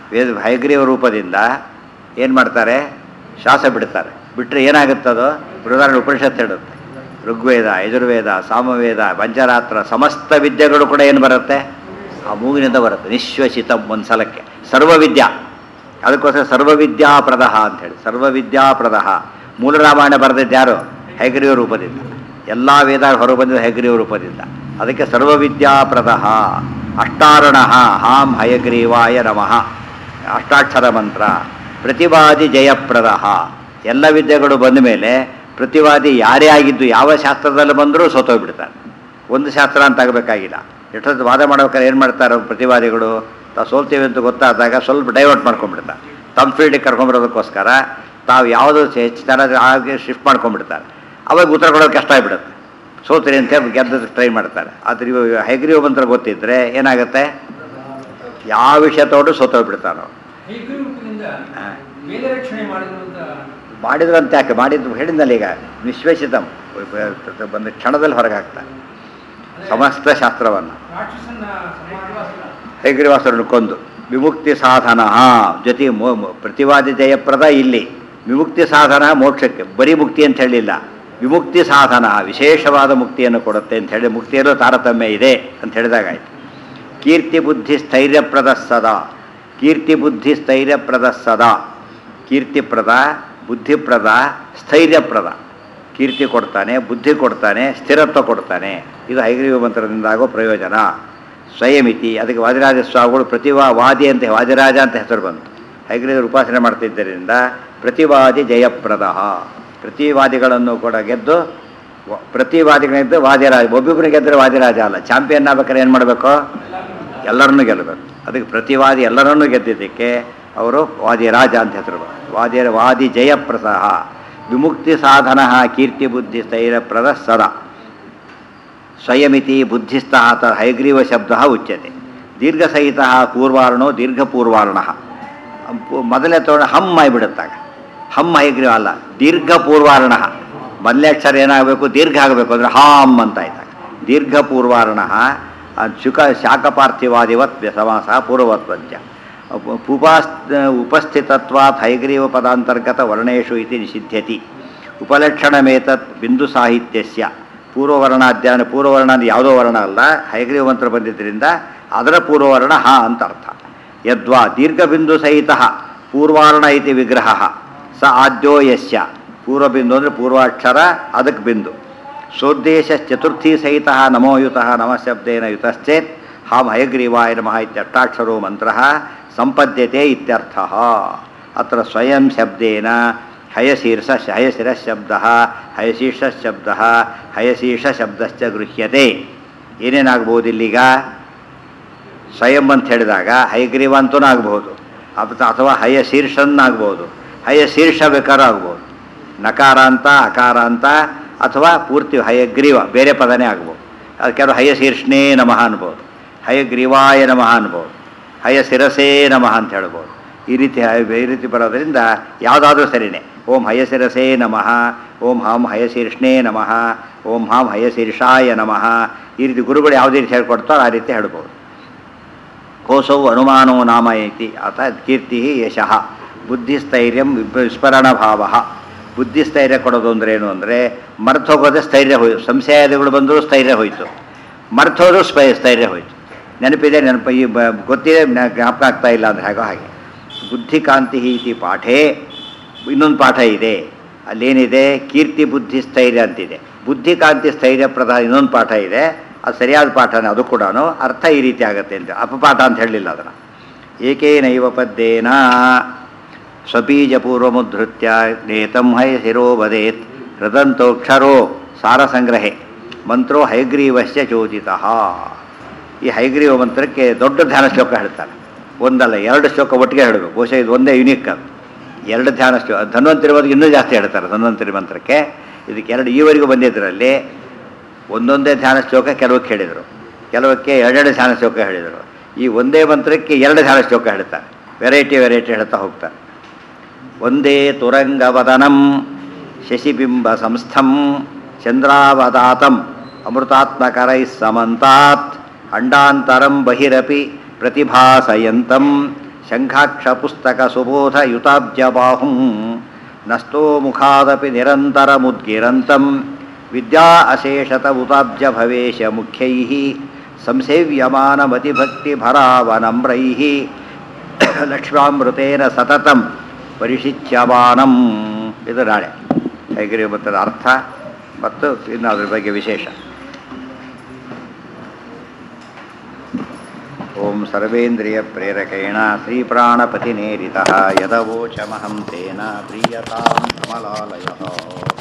ವೇದ ಹಯಗ್ರೀವ ರೂಪದಿಂದ ಏನು ಮಾಡ್ತಾರೆ ಶ್ವಾಸ ಬಿಡ್ತಾರೆ ಬಿಟ್ಟರೆ ಏನಾಗುತ್ತದೋ ಉದಾಹರಣೆ ಉಪನಿಷತ್ತು ಹೇಳುತ್ತೆ ಋಗ್ವೇದ ಯಜುರ್ವೇದ ಸಾಮವೇದ ಪಂಚರಾತ್ರ ಸಮಸ್ತ ವಿದ್ಯೆಗಳು ಕೂಡ ಏನು ಬರುತ್ತೆ ಆ ಮೂಗಿನಿಂದ ಬರುತ್ತೆ ನಿಶ್ವಸಿತ ಒಂದು ಸಲಕ್ಕೆ ಸರ್ವವಿದ್ಯಾ ಅದಕ್ಕೋಸ್ಕರ ಸರ್ವವಿದ್ಯಾಪ್ರದ ಅಂತ ಹೇಳಿ ಸರ್ವವಿದ್ಯಾಪ್ರದ ಮೂಲ ರಾಮಾಯಣ ಬರೆದಿದ್ದು ಯಾರು ಹೈಗ್ರೀವ ರೂಪದಿಂದ ಎಲ್ಲ ವೇದ ಹೊರಬಂದಿದ್ದು ಹೈಗ್ರೀವ ರೂಪದಿಂದ ಅದಕ್ಕೆ ಸರ್ವವಿದ್ಯಾಪ್ರದ ಅಷ್ಟಾರಣ ಹಾಂ ಹಯಗ್ರೀವಾಯ ನಮಃ ಅಷ್ಟಾಕ್ಷರ ಮಂತ್ರ ಪ್ರತಿವಾದಿ ಜಯಪ್ರದ ಎಲ್ಲ ವಿದ್ಯೆಗಳು ಬಂದ ಮೇಲೆ ಪ್ರತಿವಾದಿ ಯಾರೇ ಆಗಿದ್ದು ಯಾವ ಶಾಸ್ತ್ರದಲ್ಲಿ ಬಂದರೂ ಸೋತೋಗ್ಬಿಡ್ತಾರೆ ಒಂದು ಶಾಸ್ತ್ರ ಅಂತ ಆಗಬೇಕಾಗಿಲ್ಲ ಎಷ್ಟೊತ್ತು ವಾದ ಮಾಡ್ಬೇಕಾದ್ರೆ ಏನು ಮಾಡ್ತಾರೆ ಅವ್ರು ಪ್ರತಿವಾದಿಗಳು ತಾವು ಸೋಲ್ತೀವಿ ಅಂತ ಗೊತ್ತಾದಾಗ ಸ್ವಲ್ಪ ಡೈವರ್ಟ್ ಮಾಡ್ಕೊಂಡ್ಬಿಡ್ತಾರೆ ತಮ್ಮ ಫೀಲ್ಡಿಗೆ ಕರ್ಕೊಂಬರೋದಕ್ಕೋಸ್ಕರ ತಾವು ಯಾವುದು ಹೆಚ್ಚು ಚೆನ್ನಾಗಿ ಆಗಿ ಶಿಫ್ಟ್ ಮಾಡ್ಕೊಂಡ್ಬಿಡ್ತಾರೆ ಅವಾಗ ಉತ್ತರ ಕೊಡೋದು ಕಷ್ಟ ಆಗಿಬಿಡುತ್ತೆ ಸೋತ್ರಿ ಅಂತ ಹೇಳಿ ಗೆದ್ದಕ್ಕೆ ಟ್ರೈ ಮಾಡ್ತಾರೆ ಆದರೆ ಇವಾಗ ಹೆಗ್ರೀವ ಮಂತ್ರ ಗೊತ್ತಿದ್ದರೆ ಏನಾಗುತ್ತೆ ಯಾವ ವಿಷಯ ತಗೊಂಡು ಸೋತೋಗ್ಬಿಡ್ತಾರೋ ಹೈಗ್ರೀವದಿಂದ ಹಾ. ವೇದ ರಕ್ಷಣೆ ಮಾಡಿದ್ರು ಅಂತ ಮಾಡಿದ್ರಂತೆ ಯಾಕೆ ಮಾಡಿದ್ದು ಹೇಳಿದ್ನಲ್ಲ ಈಗ ನಿಶ್ವೇಷಿತಂ ಬಂದು ಕ್ಷಣದಲ್ಲಿ ಹೊರಗೆ ಹಾಕ್ತಾರೆ ಸಮಸ್ತ ಶಾಸ್ತ್ರವನ್ನು ರಾಕ್ಷಸನ್ನ ಸಮಾಜವಾಸ ಹೈಗ್ರೀವಾಸರನ್ನು ಕೊಂದು ವಿಮುಕ್ತಿ ಸಾಧನ ಜೊತೆ ಮೋ ಮೋ- ಪ್ರತಿವಾದಿ ಜಯಪ್ರದ ಇಲ್ಲಿ ವಿಮುಕ್ತಿ ಸಾಧನ ಮೋಕ್ಷಕ್ಕೆ ಬರೀ ಮುಕ್ತಿ ಅಂತ ಹೇಳಿಲ್ಲ ವಿಮುಕ್ತಿ ಸಾಧನ ವಿಶೇಷವಾದ ಮುಕ್ತಿಯನ್ನು ಕೊಡುತ್ತೆ ಅಂತ ಹೇಳಿ ಮುಕ್ತಿಯಲ್ಲೂ ತಾರತಮ್ಯ ಇದೆ ಅಂತ ಹೇಳಿದಾಗಾಯ್ತು ಕೀರ್ತಿ ಬುದ್ಧಿ ಸ್ಥೈರ್ಯಪ್ರದ ಸದಾ ಕೀರ್ತಿ ಬುದ್ಧಿ ಸ್ಥೈರ್ಯಪ್ರದ ಸದಾ ಕೀರ್ತಿಪ್ರದ ಬುದ್ಧಿಪ್ರದ ಸ್ಥೈರ್ಯಪ್ರದ ಕೀರ್ತಿ ಕೊಡ್ತಾನೆ ಬುದ್ಧಿ ಕೊಡ್ತಾನೆ ಸ್ಥಿರತ್ವ ಕೊಡ್ತಾನೆ ಇದು ಹೈಗ್ರೀವ ಮಂತ್ರದಿಂದ ಆಗೋ ಪ್ರಯೋಜನ ಸ್ವಯಮಿತಿ ಅದಕ್ಕೆ ವಾದಿರಾಜ ಸ್ವಾಮಿಗಳು ಪ್ರತಿವಾ ವಾದಿ ಅಂತ ವಾದಿರಾಜ ಅಂತ ಹೆಸರು ಬಂತು ಹೈಗ್ರೀವರು ಉಪಾಸನೆ ಮಾಡ್ತಿದ್ದರಿಂದ ಪ್ರತಿವಾದಿ ಜಯಪ್ರದ ಪ್ರತಿವಾದಿಗಳನ್ನು ಕೂಡ ಗೆದ್ದು ವ- ಪ್ರತಿವಾದಿಗಳಿದ್ದು ವಾದಿರಾಜ ಒಬ್ಬೊಬ್ಬರಿಗೆ ಗೆದ್ದರೆ ವಾದಿರಾಜ ಅಲ್ಲ ಚಾಂಪಿಯನ್ ಆಗ್ಬೇಕಾದ್ರೆ ಏನು ಮಾಡಬೇಕು ಎಲ್ಲರನ್ನೂ ಗೆಲ್ಲಬೇಕು ಅದಕ್ಕೆ ಪ್ರತಿವಾದಿ ಎಲ್ಲರನ್ನೂ ಗೆದ್ದಿದ್ದಕ್ಕೆ ಅವರು ವಾದಿರಾಜ ಅಂತ ಹೆಸರು ಬಂತು. ವಾದಿ ವಾದಿ ಜಯಪ್ರಸಹ ವಿಮುಕ್ತಿ ಸಾಧನ ಕೀರ್ತಿ ಬುದ್ಧಿ ಸ್ಥೈರ್ಯಪ್ರದ ಸದಾ ಸ್ವಯಮಿತಿ ಬುದ್ಧಿಸ್ಥಃ ತ ಹೈಗ್ರೀವ ಶಬ್ದ ಉಚ್ಯತೆ ದೀರ್ಘಸಹಿತ ಪೂರ್ವಾರ್ಣೋ ದೀರ್ಘಪೂರ್ವಾರ್ಣ ಮೊದಲೇ ತಗೊಂಡು ಹಮ್ ಆಗಿಬಿಡುತ್ತಾಗ ಹಮ್ ಹೈಗ್ರೀವ ಅಲ್ಲ ದೀರ್ಘ ಪೂರ್ವಾರ್ಣ ಮೊದಲೇ ಅಕ್ಷರ ಏನಾಗಬೇಕು ದೀರ್ಘ ಆಗಬೇಕು ಅಂದರೆ ಹಾಮ್ ಅಂತ ಆಯ್ತಾಗ ದೀರ್ಘ ಪೂರ್ವಾರ್ಣ ಶುಕ ಶಾಖಪಾರ್ಥಿವಾದಿವತ್ ಸಮಾಸ ಪೂರ್ವವತ್ವಂಚ ಉಪಾಸ್ ಉಪಸ್ಥಿತತ್ವಾತ್ ಹೈಗ್ರೀವ ಪದಾಂತರ್ಗತ ವರ್ಣೇಶು ಇತಿ ನಿಷಿಧ್ಯತಿ ಉಪಲಕ್ಷಣಮೇತತ್ ಬಿಂದು ಸಾಹಿತ್ಯಸ್ಯ ಪೂರ್ವವರ್ಣಾಧ್ಯಾನ ಪೂರ್ವವರ್ಣ ಅಂದ್ರೆ ಯಾವುದೋ ವರ್ಣ ಅಲ್ಲ ಹೈಗ್ರೀವ ಮಂತ್ರ ಬಂದಿದ್ದರಿಂದ ಅದರ ಪೂರ್ವವರ್ಣ ಹ ಅಂತ ಅರ್ಥ ಯದ್ವಾ ದೀರ್ಘಬಿಂದು ಸಹಿತ ಪೂರ್ವಾರ್ಣ ಇತಿ ವಿಗ್ರಹ ಸ ಆದ್ಯೋ ಯಸ್ಯ ಪೂರ್ವಬಿಂದು ಅಂದರೆ ಪೂರ್ವಾಕ್ಷರ ಅದಕ್ಕೆ ಬಿಂದು ಸೋದ್ದೇಶ ಚತುರ್ಥಿ ಸಹಿತ ನಮೋಯುತ ನಮಶಬ್ದೇನ ಯುತಶ್ಚೇತ್ ಹಾಂ ಹಯಗ್ರೀವಾಯ ನಮಃ ಇತ್ಯಷ್ಟಾಕ್ಷರೋ ಮಂತ್ರ ಸಂಪದ್ಯತೆ ಇತ್ಯರ್ಥ ಅತ್ರ ಸ್ವಯಂ ಶಬ್ದೇನ ಹಯಶೀರ್ಷ ಹಯಶಿರ ಶಬ್ದ ಹಯಶೀರ್ಷ ಶಬ್ದ ಹಯಶೀರ್ಷ ಶಬ್ದಶ್ಚ ಗೃಹ್ಯತೆ ಏನೇನಾಗ್ಬೋದು ಇಲ್ಲೀಗ ಸ್ವಯಂ ಅಂತ ಹೇಳಿದಾಗ ಹಯಗ್ರೀವ ಅಂತೂ ಆಗ್ಬೋದು ಅಥ- ಅಥವಾ ಹಯ ಶೀರ್ಷನ್ನಾಗ್ಬೋದು ಹಯ ಶೀರ್ಷ ಬೇಕಾದ್ರೂ ಆಗ್ಬೋದು ನಕಾರ ಅಂತ ಅಕಾರ ಅಂತ ಅಥವಾ ಪೂರ್ತಿ ಹಯಗ್ರೀವ ಬೇರೆ ಪದನೇ ಆಗ್ಬೋದು ಅದು ಕೆಲವು ಹಯ ಶೀರ್ಷನೇ ನಮಃ ಅನ್ಬೋದು ಹಯಗ್ರೀವಾಯ ನಮಃ ಅನ್ಬೋದು ಹಯ ಶಿರಸೇ ನಮಃ ಅಂತ ಹೇಳ್ಬೋದು ಈ ರೀತಿ ಈ ರೀತಿ ಬರೋದ್ರಿಂದ ಯಾವುದಾದ್ರೂ ಸರಿನೇ ಓಂ ಹಯಶಿರಸೇ ನಮಃ ಓಂ ಹಾಂ ಹಯಶೀರ್ಷ್ಣೇ ನಮಃ ಓಂ ಹಾಂ ಹಯಶೀರ್ಷಾಯ ನಮಃ ಈ ರೀತಿ ಗುರುಗಳು ಯಾವುದೇ ರೀತಿ ಹೇಳ್ಕೊಡ್ತಾರೋ ಆ ರೀತಿ ಹೇಳ್ಬೋದು ಕೋಸೌ ಅನುಮಾನೋ ನಾಮ ಇತಿ ಅಥ ಕೀರ್ತಿ ಯಶಃ ಬುದ್ಧಿಸ್ಥೈರ್ಯಂ ವಿಪ್- ವಿಸ್ಮರಣ ಭಾವ ಬುದ್ಧಿಸ್ಥೈರ್ಯ ಕೊಡೋದು ಅಂದ್ರೆ ಏನು ಅಂದರೆ ಮರ್ತೋಗೋದೇ ಸ್ಥೈರ್ಯ ಹೋಯ್ತು ಸಂಶಯಾದಿಗಳು ಬಂದರೂ ಸ್ಥೈರ್ಯ ಹೋಯಿತು ಮರ್ತೋದ್ರು ಸ್ಪೈ ಸ್ಥೈರ್ಯ ಹೋಯಿತು ನೆನಪಿದೆ ನೆನಪು ಈ ಬ ಗೊತ್ತಿದೆ ಜ್ಞಾ- ಜ್ಞಾಪಕ ಆಗ್ತಾ ಇಲ್ಲ ಅಂದರೆ ಹಾಗೋ ಹಾಗೆ ಬುದ್ಧಿಕಾಂತಿ ಇತಿ ಪಾಠೇ ಇನ್ನೊಂದು ಪಾಠ ಇದೆ ಅಲ್ಲೇನಿದೆ ಕೀರ್ತಿ ಬುದ್ಧಿ ಸ್ಥೈರ್ಯ ಅಂತಿದೆ ಬುದ್ಧಿಕಾಂತಿ ಸ್ಥೈರ್ಯ ಪ್ರಧಾನ ಇನ್ನೊಂದು ಪಾಠ ಇದೆ ಅದು ಸರಿಯಾದ ಪಾಠನೇ ಅದು ಕೂಡ ಅರ್ಥ ಈ ರೀತಿ ಆಗುತ್ತೆ ಅಂತ ಅಪಪಾಠ ಅಂತ ಹೇಳಲಿಲ್ಲ ಅದನ್ನು ಏಕೇನೈವ ಪದ್ಯೇನ ಸ್ವಬೀಜಪೂರ್ವಮುದ್ಧೃತ್ಯ ನೇತಂ ಹೈ ಶಿರೋ ವದೇತ್ ಹೃದಂತೋಕ್ಷರೋ ಸಾರಸಂಗ್ರಹೆ ಮಂತ್ರೋ ಹೈಗ್ರೀವಶ್ಯ ಚೋದಿತ ಈ ಹೈಗ್ರೀವ ಮಂತ್ರಕ್ಕೆ ದೊಡ್ಡ ಧ್ಯಾನ ಶ್ಲೋಕ ಹೇಳ್ತಾರೆ ಒಂದಲ್ಲ ಎರಡು ಶ್ಲೋಕ ಒಟ್ಟಿಗೆ ಹೇಳಬೇಕು ಬಹುಶಃ ಇದು ಒಂದೇ ಯುನಿಕ್ ಅದು ಎರಡು ಧ್ಯಾನ ಶ್ಲೋಕ ಧನ್ವಂತರಿ ಬಗ್ಗೆ ಇನ್ನೂ ಜಾಸ್ತಿ ಹೇಳ್ತಾರೆ ಧನ್ವಂತರಿ ಮಂತ್ರಕ್ಕೆ ಇದಕ್ಕೆ ಎರಡು ಈವರೆಗೂ ಬಂದಿದ್ದರಲ್ಲಿ ಒಂದೊಂದೇ ಧ್ಯಾನ ಶ್ಲೋಕ ಕೆಲವಕ್ಕೆ ಹೇಳಿದರು ಕೆಲವಕ್ಕೆ ಎರಡೆರಡು ಧ್ಯಾನ ಶ್ಲೋಕ ಹೇಳಿದರು ಈ ಒಂದೇ ಮಂತ್ರಕ್ಕೆ ಎರಡು ಧ್ಯಾನ ಶ್ಲೋಕ ಹೇಳ್ತಾರೆ ವೆರೈಟಿ ವೆರೈಟಿ ಹೇಳ್ತಾ ಹೋಗ್ತಾರೆ ಒಂದೇ ತುರಂಗವದನಂ ಶಶಿಬಿಂಬ ಸಂಸ್ಥಂ ಚಂದ್ರಾವದಾತಂ ಅಮೃತಾತ್ಮಕರೈ ಸಮಂತಾತ್ ಅಂಡಾಂತರಂ ಬಹಿರಪಿ ಪ್ರತಿಭಾಸಯಂತಂ ಶಂಖಾಕ್ಷ ಪುಸ್ತಕ ಸುಬೋಧ ಯುತಾಬ್ಜಬಾಹುಂ ನಸ್ತೋ ಮುಖಾದಪಿ ನಿರಂತರ ಮುದ್ಗಿರಂತಂ ವಿದ್ಯಾ ಅಶೇಷತ ಉತಾಬ್ಜ ಭವೇಶ ಮುಖ್ಯೈ ಸಂಸೇವ್ಯಮಾನಮತಿಭಕ್ತಿಭರಾವನಮ್ರೈ ಲಕ್ಷ್ಮಾಮೃತೇನ ಸತತಂ ಪರಿಶಿಚ್ಯಮಾನಂ ಇದು ನಾಳೆ ಹೇಗಿರಿ ಮತ್ತದ ಅರ್ಥ ಮತ್ತು ಇನ್ನು ಅದ್ರ ಬಗ್ಗೆ ವಿಶೇಷ ಓಂ ಸರ್ವೇಂದ್ರಿಯ ಪ್ರೇರಕೇಣ ಶ್ರೀಪ್ರಾಣಪತಿನೇರಿತ ಯದವೋಚಮಹಂ ತೇನ ಪ್ರೀಯತಾಂ ಕಮಲಾಲಯ